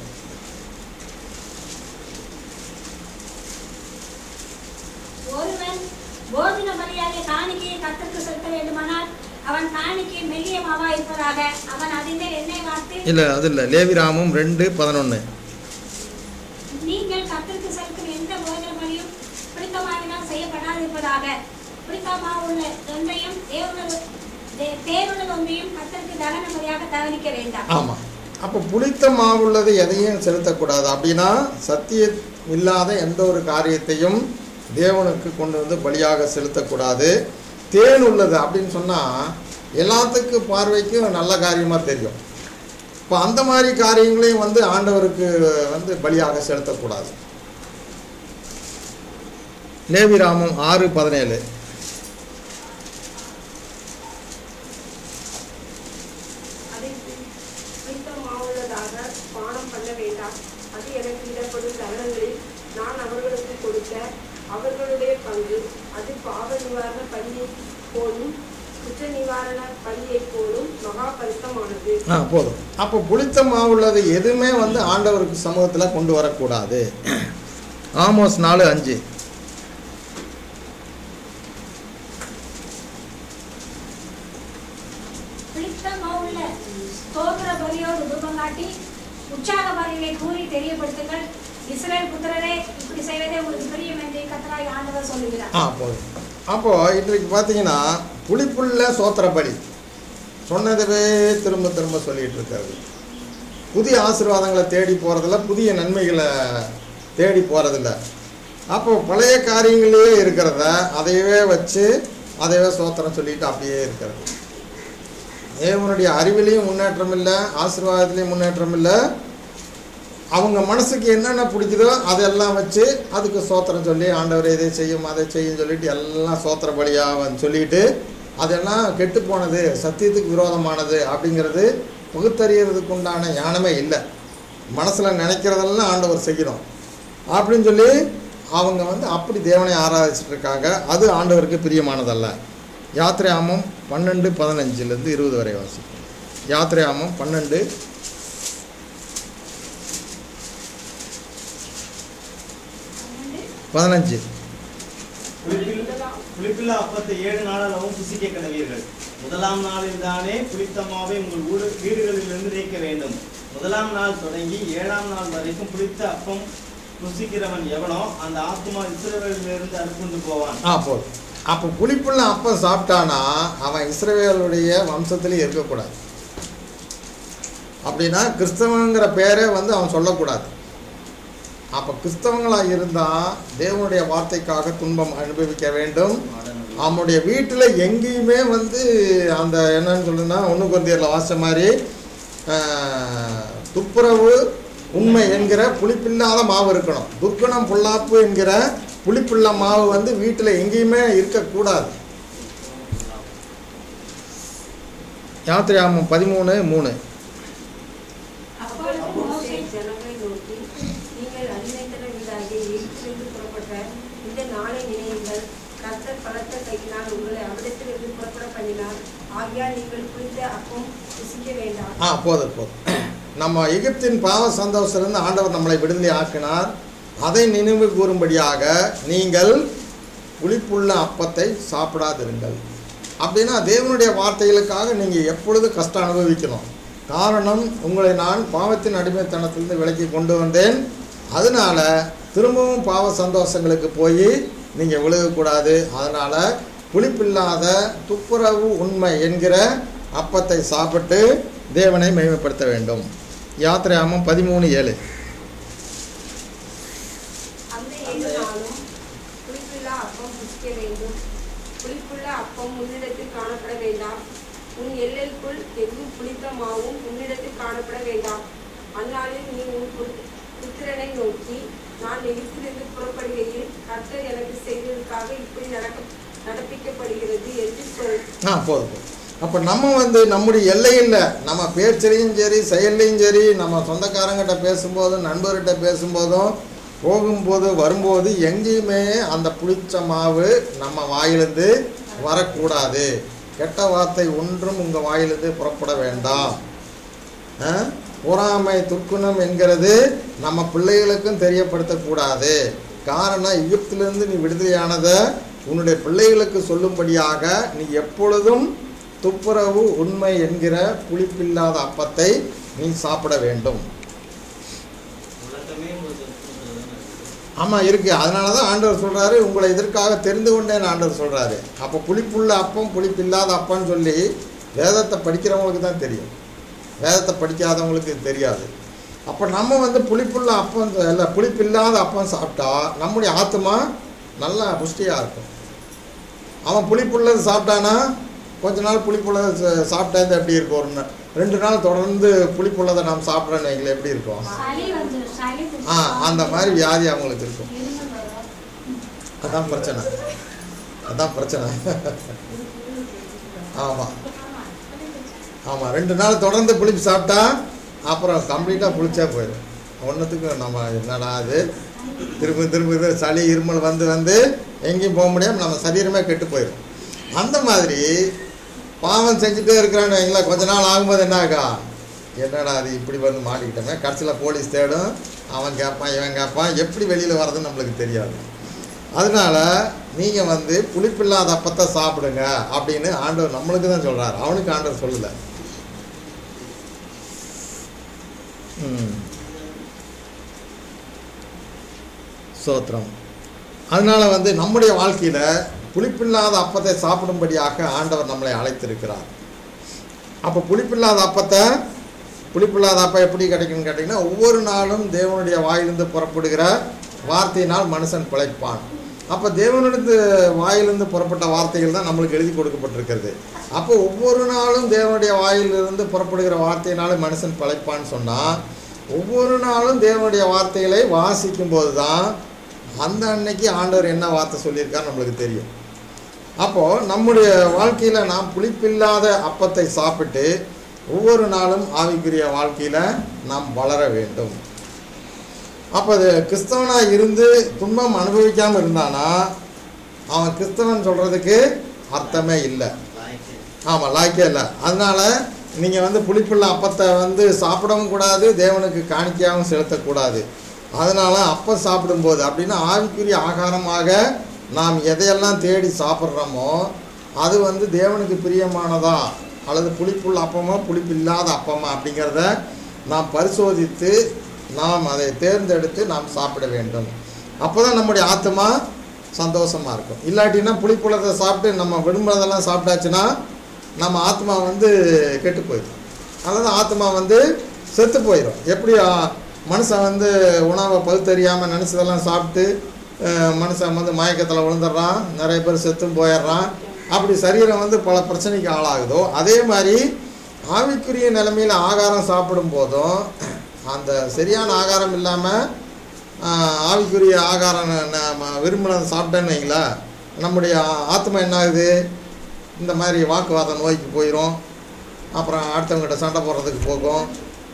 ஒருவன் போஜன பலியாக காணிக்கையை கத்திற்கு செலுத்த வேண்டுமானால் அவன் காணிக்கை மெல்லிய மாவா இருப்பதாக அவன் அதிலே எண்ணெய் வார்த்து இல்லை அது இல்லை லேவிராமம் ரெண்டு பதினொன்று நீங்கள் கத்திற்கு செலுத்தும் எந்த போஜன பலியும் பிடித்தமாவினால் செய்யப்படாதிருப்பதாக பிடித்தமாவுள்ள ஒன்றையும் தேவனுள்ள தே- தேவனுள்ள ஒன்றையும் கத்திற்கு தகன பலியாக தகனிக்க வேண்டாம் ஆமாம் அப்போ புளித்த மாவுள்ளது எதையும் செலுத்தக்கூடாது அப்படின்னா சத்திய இல்லாத எந்த ஒரு காரியத்தையும் தேவனுக்கு கொண்டு வந்து பலியாக செலுத்தக்கூடாது தேன் உள்ளது அப்படின்னு சொன்னால் எல்லாத்துக்கு பார்வைக்கும் நல்ல காரியமாக தெரியும் இப்போ அந்த மாதிரி காரியங்களையும் வந்து ஆண்டவருக்கு வந்து பலியாக செலுத்தக்கூடாது லேவிராமம் ஆறு பதினேழு அதை பிடித்தம் மாவுள்ளதாக பானம் பண்ண வேண்டாம் அது எனக்கு இடப்படும் தகனங்களில் நான் அவர்களுக்கு கொடுத்த அவர்களுடைய பங்கு அது பாவ நிவாரண பலியை போலும் குற்ற நிவாரண பலியை போலும் மகா பரிசுத்தமானது ஆ போதும் அப்போ புளித்த மாவுள்ளது எதுவுமே வந்து ஆண்டவருக்கு சமூகத்தில் கொண்டு வரக்கூடாது ஆமோஸ் நாலு அஞ்சு பிடித்த மாவுள்ள ஸ்தோத்திர பலியோடு தூபம் காட்டி உற்சாக பலிகளை கூறி தெரியப்படுத்துங்கள் இஸ்ரேல் புத்திரரே இப்படி செய்வதே உங்களுக்கு பிரியம் என்று கத்தராய் ஆண்டவர் சொல்லுகிறார் ஆ போதும் அப்போது இன்றைக்கு பார்த்தீங்கன்னா புளிப்புள்ள சோத்திர பலி சொன்னதவே திரும்ப திரும்ப சொல்லிட்டு இருக்காரு புதிய ஆசீர்வாதங்களை தேடி போகிறதில்ல புதிய நன்மைகளை தேடி போகிறதில்ல அப்போ பழைய காரியங்களிலே இருக்கிறத அதையவே வச்சு அதையவே சோத்திரம் சொல்லிட்டு அப்படியே இருக்கிறது தேவனுடைய அறிவிலையும் முன்னேற்றம் இல்லை ஆசீர்வாதத்துலேயும் முன்னேற்றம் இல்லை அவங்க மனசுக்கு என்னென்ன பிடிக்குதோ அதெல்லாம் வச்சு அதுக்கு சோத்திரம் சொல்லி ஆண்டவர் இதை செய்யும் அதை செய்யும் சொல்லிட்டு எல்லாம் சோத்திர பலியாக சொல்லிட்டு அதெல்லாம் கெட்டு போனது சத்தியத்துக்கு விரோதமானது அப்படிங்கிறது பகுத்தறியறதுக்கு உண்டான ஞானமே இல்லை மனசில் நினைக்கிறதெல்லாம் ஆண்டவர் செய்யணும் அப்படின்னு சொல்லி அவங்க வந்து அப்படி தேவனை ஆராதிச்சிட்டு இருக்காங்க அது ஆண்டவருக்கு பிரியமானதல்ல யாத்திரையாமம் பன்னெண்டு பதினஞ்சுலேருந்து இருபது வரை வாசிப்போம் யாத்திரையாமம் பன்னெண்டு பதினஞ்சு புளிப்பில் புளிப்பில்லா அப்பத்தை ஏழு நாளளவும் புசிக்க கடவீர்கள் முதலாம் நாளில் தானே புளித்தமாவை உங்கள் ஊடு வீடுகளிலிருந்து நீக்க வேண்டும் முதலாம் நாள் தொடங்கி ஏழாம் நாள் வரைக்கும் புளித்த அப்பம் புசிக்கிறவன் எவனோ அந்த ஆத்துமா இஸ்ரவேலிலிருந்து அறுப்புண்டு போவான் ஆ போதும் அப்போ புளிப்புள்ள அப்பம் சாப்பிட்டானா அவன் இஸ்ரவேலுடைய வம்சத்திலே இருக்கக்கூடாது அப்படின்னா கிறிஸ்தவங்கிற பேரே வந்து அவன் சொல்லக்கூடாது அப்போ கிறிஸ்தவங்களாக இருந்தால் தேவனுடைய வார்த்தைக்காக துன்பம் அனுபவிக்க வேண்டும் அவனுடைய வீட்டில் எங்கேயுமே வந்து அந்த என்னன்னு சொல்லுன்னா ஒன்று கொந்தியரில் வாச மாதிரி ஆஹ், துப்புரவு உண்மை என்கிற புளிப்பில்லாத மாவு இருக்கணும் துர்க்குணம் புல்லாப்பு என்கிற புளிப்புள்ள மாவு வந்து வீட்டில் எங்கேயுமே இருக்கக்கூடாது யாத்திரையாமம் பதிமூணு மூணு அப்பொழுது மோசே மோசே ஜனங்களை நோக்கி நீங்கள் அடிமைத்தன வீடாகிய எகிப்திலிருந்து புறப்பட்ட இந்த நாளை நினையுங்கள் கர்த்தர் பலத்த கையினால் உங்களை அவிடத்திலிருந்து புறப்பட பண்ணினார் ஆகையால் நீங்கள் குளித்த அப்பம் புசிக்க வேண்டாம் ஆ போதும் போதும் நம்ம எகிப்தின் பாவ சந்தோஷத்திலிருந்து ஆண்டவர் நம்மளை விடுதலை ஆக்கினார் அதை நினைவு கூறும்படியாக நீங்கள் புளிப்புள்ள அப்பத்தை சாப்பிடாதிருங்கள் அப்படின்னா தேவனுடைய வார்த்தைகளுக்காக நீங்கள் எப்பொழுது கஷ்டம் அனுபவிக்கணும் காரணம் உங்களை நான் பாவத்தின் அடிமைத்தனத்திலிருந்து விலக்கி கொண்டு வந்தேன் அதனால திரும்பவும் பாவ சந்தோஷங்களுக்கு போய் நீங்கள் விழுகக்கூடாது அதனால் புளிப்பில்லாத துப்புரவு உண்மை என்கிற அப்பத்தை சாப்பிட்டு தேவனை மகிமைப்படுத்த வேண்டும் யாத்திரையாமம் பதிமூணு ஏழு அந்த ஏழு நாளும் புளிப்புள்ள அப்பம் புசிக்க வேண்டும் புளிப்புள்ள அப்பம் உன்னிடத்தில் காணப்பட வேண்டாம் உன் எல்லைக்குள் எங்கும் புளித்த மாவும் உன்னிடத்தில் காணப்பட வேண்டாம் அந்நாளில் நீ உன் புத்- புத்திரனை நோக்கி நான் எகிப்திலிருந்து புறப்படுகையில் கர்த்தர் எனக்கு செய்ததற்காக இப்படி நடக்க நடப்பிக்கப்படுகிறது என்று சொல் ஆ போதும் போதும் அப்போ நம்ம வந்து நம்முடைய எல்லையில் நம்ம பேச்சிலையும் சரி செயல்லையும் சரி நம்ம சொந்தக்காரங்கிட்ட பேசும்போதும் நண்பர்கிட்ட பேசும்போதும் போகும்போது வரும்போது எங்கேயுமே அந்த புளிச்ச மாவு நம்ம வாயிலிருந்து வரக்கூடாது கெட்ட வார்த்தை ஒன்றும் உங்கள் வாயிலிருந்து புறப்பட வேண்டாம் ஆ? பொறாமை துர்க்குணம் என்கிறது நம்ம பிள்ளைகளுக்கும் தெரியப்படுத்தக்கூடாது காரணம் எகிப்திலிருந்து நீ விடுதலையானதை உன்னுடைய பிள்ளைகளுக்கு சொல்லும்படியாக நீ எப்பொழுதும் துப்புரவு உண்மை என்கிற புளிப்பில்லாத அப்பத்தை நீ சாப்பிட வேண்டும் உலகமே உங்களுக்கு கொடுத்தது தானே இருக்குது. ஆமாம் இருக்குது அதனால தான் ஆண்டவர் சொல்கிறாரு உங்களை இதற்காக தெரிந்து கொண்டேன் ஆண்டவர் சொல்கிறாரு அப்போ புளிப்புள்ள அப்பம் புளிப்பில்லாத அப்பம்னு சொல்லி வேதத்தை படிக்கிறவங்களுக்கு தான் தெரியும் வேதத்தை படிக்காதவங்களுக்கு இது தெரியாது அப்போ நம்ம வந்து புளிப்புள்ள அப்பம் இல்லை புளிப்பில்லாத அப்பம் சாப்பிட்டா நம்முடைய ஆத்மா நல்லா புஷ்டியாக இருக்கும் அவன் புளிப்புள்ளது சாப்பிட்டானா கொஞ்ச நாள் புளிப்புள்ளதை சா- சாப்பிட்டா இருந்தா எப்படி இருக்கும் ஒரு நா- ரெண்டு நாள் தொடர்ந்து புளிப்புள்ளதை நாம் சாப்பிட்றோன்னு வைங்களேன் எப்படி இருக்கும் சளி வந்துடும் சளி ஆ அந்த மாதிரி வியாதி அவங்களுக்கு இருக்கும் இருமல் வரும் அதான் பிரச்சனை அதான் பிரச்சனை ஆமாம் ஆமாம் ரெண்டு நாள் தொடர்ந்து புளிப்பு சாப்பிட்டா அப்புறம் கம்ப்ளீட்டாக புளிச்சா போயிடும் ஒன்றுத்துக்கும் நம்ம என்னடா அது திரும்ப திரும்ப இது சளி இருமல் வந்து வந்து எங்கேயும் போக முடியாமல் நம்ம சரீரமே கெட்டு போயிடும் அந்த மாதிரி பாவம் செஞ்சுட்டே இருக்கிறான்னு வைங்களேன் கொஞ்ச நாள் ஆகும்போது என்ன ஆகும் என்னடா அது இப்படி வந்து மாட்டிக்கிட்டோமே கடைசியில் போலீஸ் தேடும் அவன் கேட்பான் இவன் கேட்பான் எப்படி வெளியில் வர்றதுன்னு நம்மளுக்கு தெரியாது அதனால நீங்கள் வந்து புளிப்பில்லாத அப்பத்தை சாப்பிடுங்க அப்படின்னு ஆண்டவர் நம்மளுக்கு தான் சொல்கிறார் அவனுக்கு ஆண்டவர் சொல்லலை ம் சோத்திரம் அதனால வந்து நம்முடைய வாழ்க்கையில் புளிப்பில்லாத அப்பத்தை சாப்பிடும்படியாக ஆண்டவர் நம்மளை அழைத்திருக்கிறார் அப்போ புளிப்பில்லாத அப்பத்தை புளிப்பில்லாத அப்பம் எப்படி கிடைக்குன்னு கேட்டிங்கன்னா ஒவ்வொரு நாளும் தேவனுடைய வாயிலிருந்து புறப்படுகிற வார்த்தையினால் மனுஷன் பிழைப்பான் அப்போ தேவனிடத்து வாயிலிருந்து புறப்பட்ட வார்த்தைகள் தான் நம்மளுக்கு எழுதி கொடுக்கப்பட்டிருக்கிறது அப்போ ஒவ்வொரு நாளும் தேவனுடைய வாயிலிருந்து புறப்படுகிற வார்த்தையினால மனுஷன் பிழைப்பான்னு சொன்னால் ஒவ்வொரு நாளும் தேவனுடைய வார்த்தைகளை வாசிக்கும் போது தான் அந்த அன்னைக்கு ஆண்டவர் என்ன வார்த்தை சொல்லியிருக்காரு நம்மளுக்கு தெரியும் அப்போது நம்முடைய வாழ்க்கையில் நாம் புளிப்பில்லாத அப்பத்தை சாப்பிட்டு ஒவ்வொரு நாளும் ஆவிக்குரிய வாழ்க்கையில் நாம் வளர வேண்டும் அப்போ அது கிறிஸ்தவனாக இருந்து துன்பம் அனுபவிக்காமல் இருந்தானா அவன் கிறிஸ்தவன் சொல்கிறதுக்கு அர்த்தமே இல்லை லாய்க்கு ஆமாம் லாய்க்கே இல்லை அதனால் நீங்கள் வந்து புளிப்புள்ள அப்பத்தை வந்து சாப்பிடவும் கூடாது தேவனுக்கு காணிக்கையாகவும் செலுத்தக்கூடாது அதனால் அப்பம் சாப்பிடும்போது அப்படின்னா ஆவிக்குரிய ஆகாரமாக நாம் எதையெல்லாம் தேடி சாப்பிட்றோமோ அது வந்து தேவனுக்கு பிரியமானதா அல்லது புளிப்புள்ள அப்பமா புளிப்பு இல்லாத அப்பமா அப்படிங்கிறத நாம் பரிசோதித்து நாம் அதை தேர்ந்தெடுத்து நாம் சாப்பிட வேண்டும் அப்போ தான் நம்முடைய ஆத்மா சந்தோஷமாக இருக்கும் இல்லாட்டினா புளிப்புள்ளதை சாப்பிட்டு நம்ம விரும்புறதெல்லாம் சாப்பிட்டாச்சுன்னா நம்ம ஆத்மா வந்து கெட்டு போயிடும் அல்லது ஆத்மா வந்து செத்து போயிடும் எப்படி ஆ, மனுஷன் வந்து உணவை பகுத்தறியாமல் நினச்சதெல்லாம் சாப்பிட்டு அஹ், மனுஷன் வந்து மயக்கத்தில் விழுந்துடுறான் நிறைய பேர் செத்தும் போயிடுறான் அப்படி சரீரம் வந்து பல பிரச்சனைக்கு ஆளாகுதோ அதே மாதிரி ஆவிக்குரிய நிலைமையில் ஆகாரம் சாப்பிடும் போதும் அந்த சரியான ஆகாரம் இல்லாமல் ஆவிக்குரிய ஆகாரம் நம்ம விரும்பினதை சாப்பிட்டேன்னு வைங்களேன் நம்முடைய ஆத்மா என்ன ஆகுது இந்த மாதிரி வாக்குவாத நோய்க்கு போயிடும் அப்புறம் அடுத்தவங்ககிட்ட சண்டை போடுறதுக்கு போகும்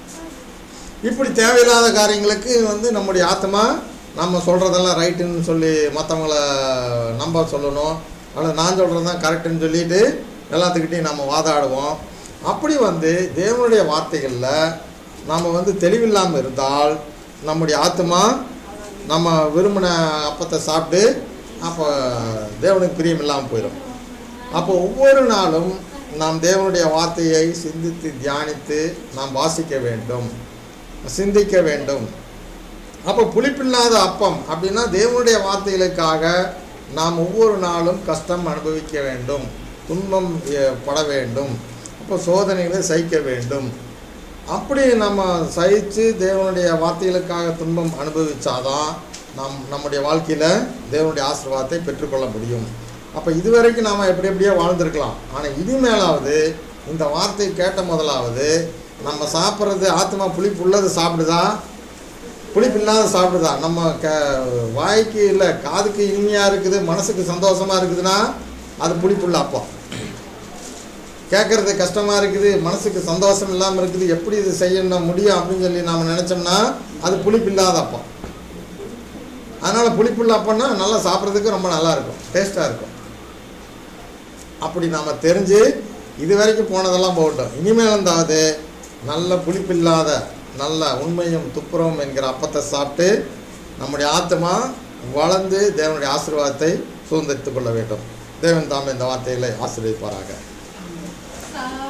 இப்படி தேவையில்லாத காரியங்களுக்கு வந்து நம்முடைய ஆத்மா நம்ம சொல்கிறதெல்லாம் ரைட்டுன்னு சொல்லி மற்றவங்கள நம்ப சொல்லணும் அல்லது நான் சொல்கிறது தான் கரெக்டுன்னு சொல்லிட்டு எல்லாத்துக்கிட்டையும் நம்ம வாதாடுவோம் அப்படி வந்து தேவனுடைய வார்த்தைகளில் நாம் வந்து தெளிவில்லாமல் இருந்தால் நம்முடைய ஆத்மா நம்ம விரும்பின அப்பத்தை சாப்பிட்டு அப்போ தேவனுக்கு பிரியம் இல்லாமல் போயிடும் அப்போ ஒவ்வொரு நாளும் நாம் தேவனுடைய வார்த்தையை சிந்தித்து தியானித்து நாம் வாசிக்க வேண்டும் சிந்திக்க வேண்டும் அப்போ புளிப்பில்லாத அப்பம் அப்படின்னா தேவனுடைய வார்த்தைகளுக்காக நாம் ஒவ்வொரு நாளும் கஷ்டம் அனுபவிக்க வேண்டும் துன்பம் எ- பட வேண்டும் அப்போ சோதனைகளை சகிக்க வேண்டும் அப்படி நம்ம சகித்து தேவனுடைய வார்த்தைகளுக்காக துன்பம் அனுபவிச்சாதான் நாம் நம்முடைய வாழ்க்கையில் தேவனுடைய ஆசீர்வாதத்தை பெற்றுக்கொள்ள முடியும் அப்போ இதுவரைக்கும் நாம் எப்படி எப்படியோ வாழ்ந்திருக்கலாம் ஆனால் இனிமேலாவது இந்த வார்த்தை கேட்ட முதலாவது நம்ம சாப்பிட்றது ஆத்மா புளிப்பு உள்ளது சாப்பிடுதா புளிப்பு இல்லாத சாப்பிடுதா நம்ம க வாய்க்கு இல்லை காதுக்கு இனிமையாக இருக்குது மனசுக்கு சந்தோஷமாக இருக்குதுன்னா அது புளிப்புள்ள அப்பம் கேட்குறது கஷ்டமாக இருக்குது மனசுக்கு சந்தோஷம் இல்லாமல் இருக்குது எப்படி இது செய்யணும் முடியும் அப்படின்னு சொல்லி நாம் நினச்சோம்னா அது புளிப்பு இல்லாத அப்பம் அதனால் புளிப்புள்ள அப்பம்னா நல்லா சாப்பிட்றதுக்கு ரொம்ப நல்லா இருக்கும் டேஸ்ட்டாக இருக்கும் அப்படி நாம் தெரிஞ்சு இது வரைக்கும் போனதெல்லாம் போகட்டும் இனிமேல் வந்தாவது நல்ல புளிப்பில்லாத நல்ல உண்மையும் துப்புரவும் என்கிற அப்பத்தை சாப்பிட்டு நம்முடைய ஆத்மா வளர்ந்து தேவனுடைய ஆசீர்வாதத்தை சுதந்திரித்துக் கொள்ள வேண்டும் தேவன் தாமே இந்த வார்த்தைகளை ஆசீர்வதிப்பாராக சா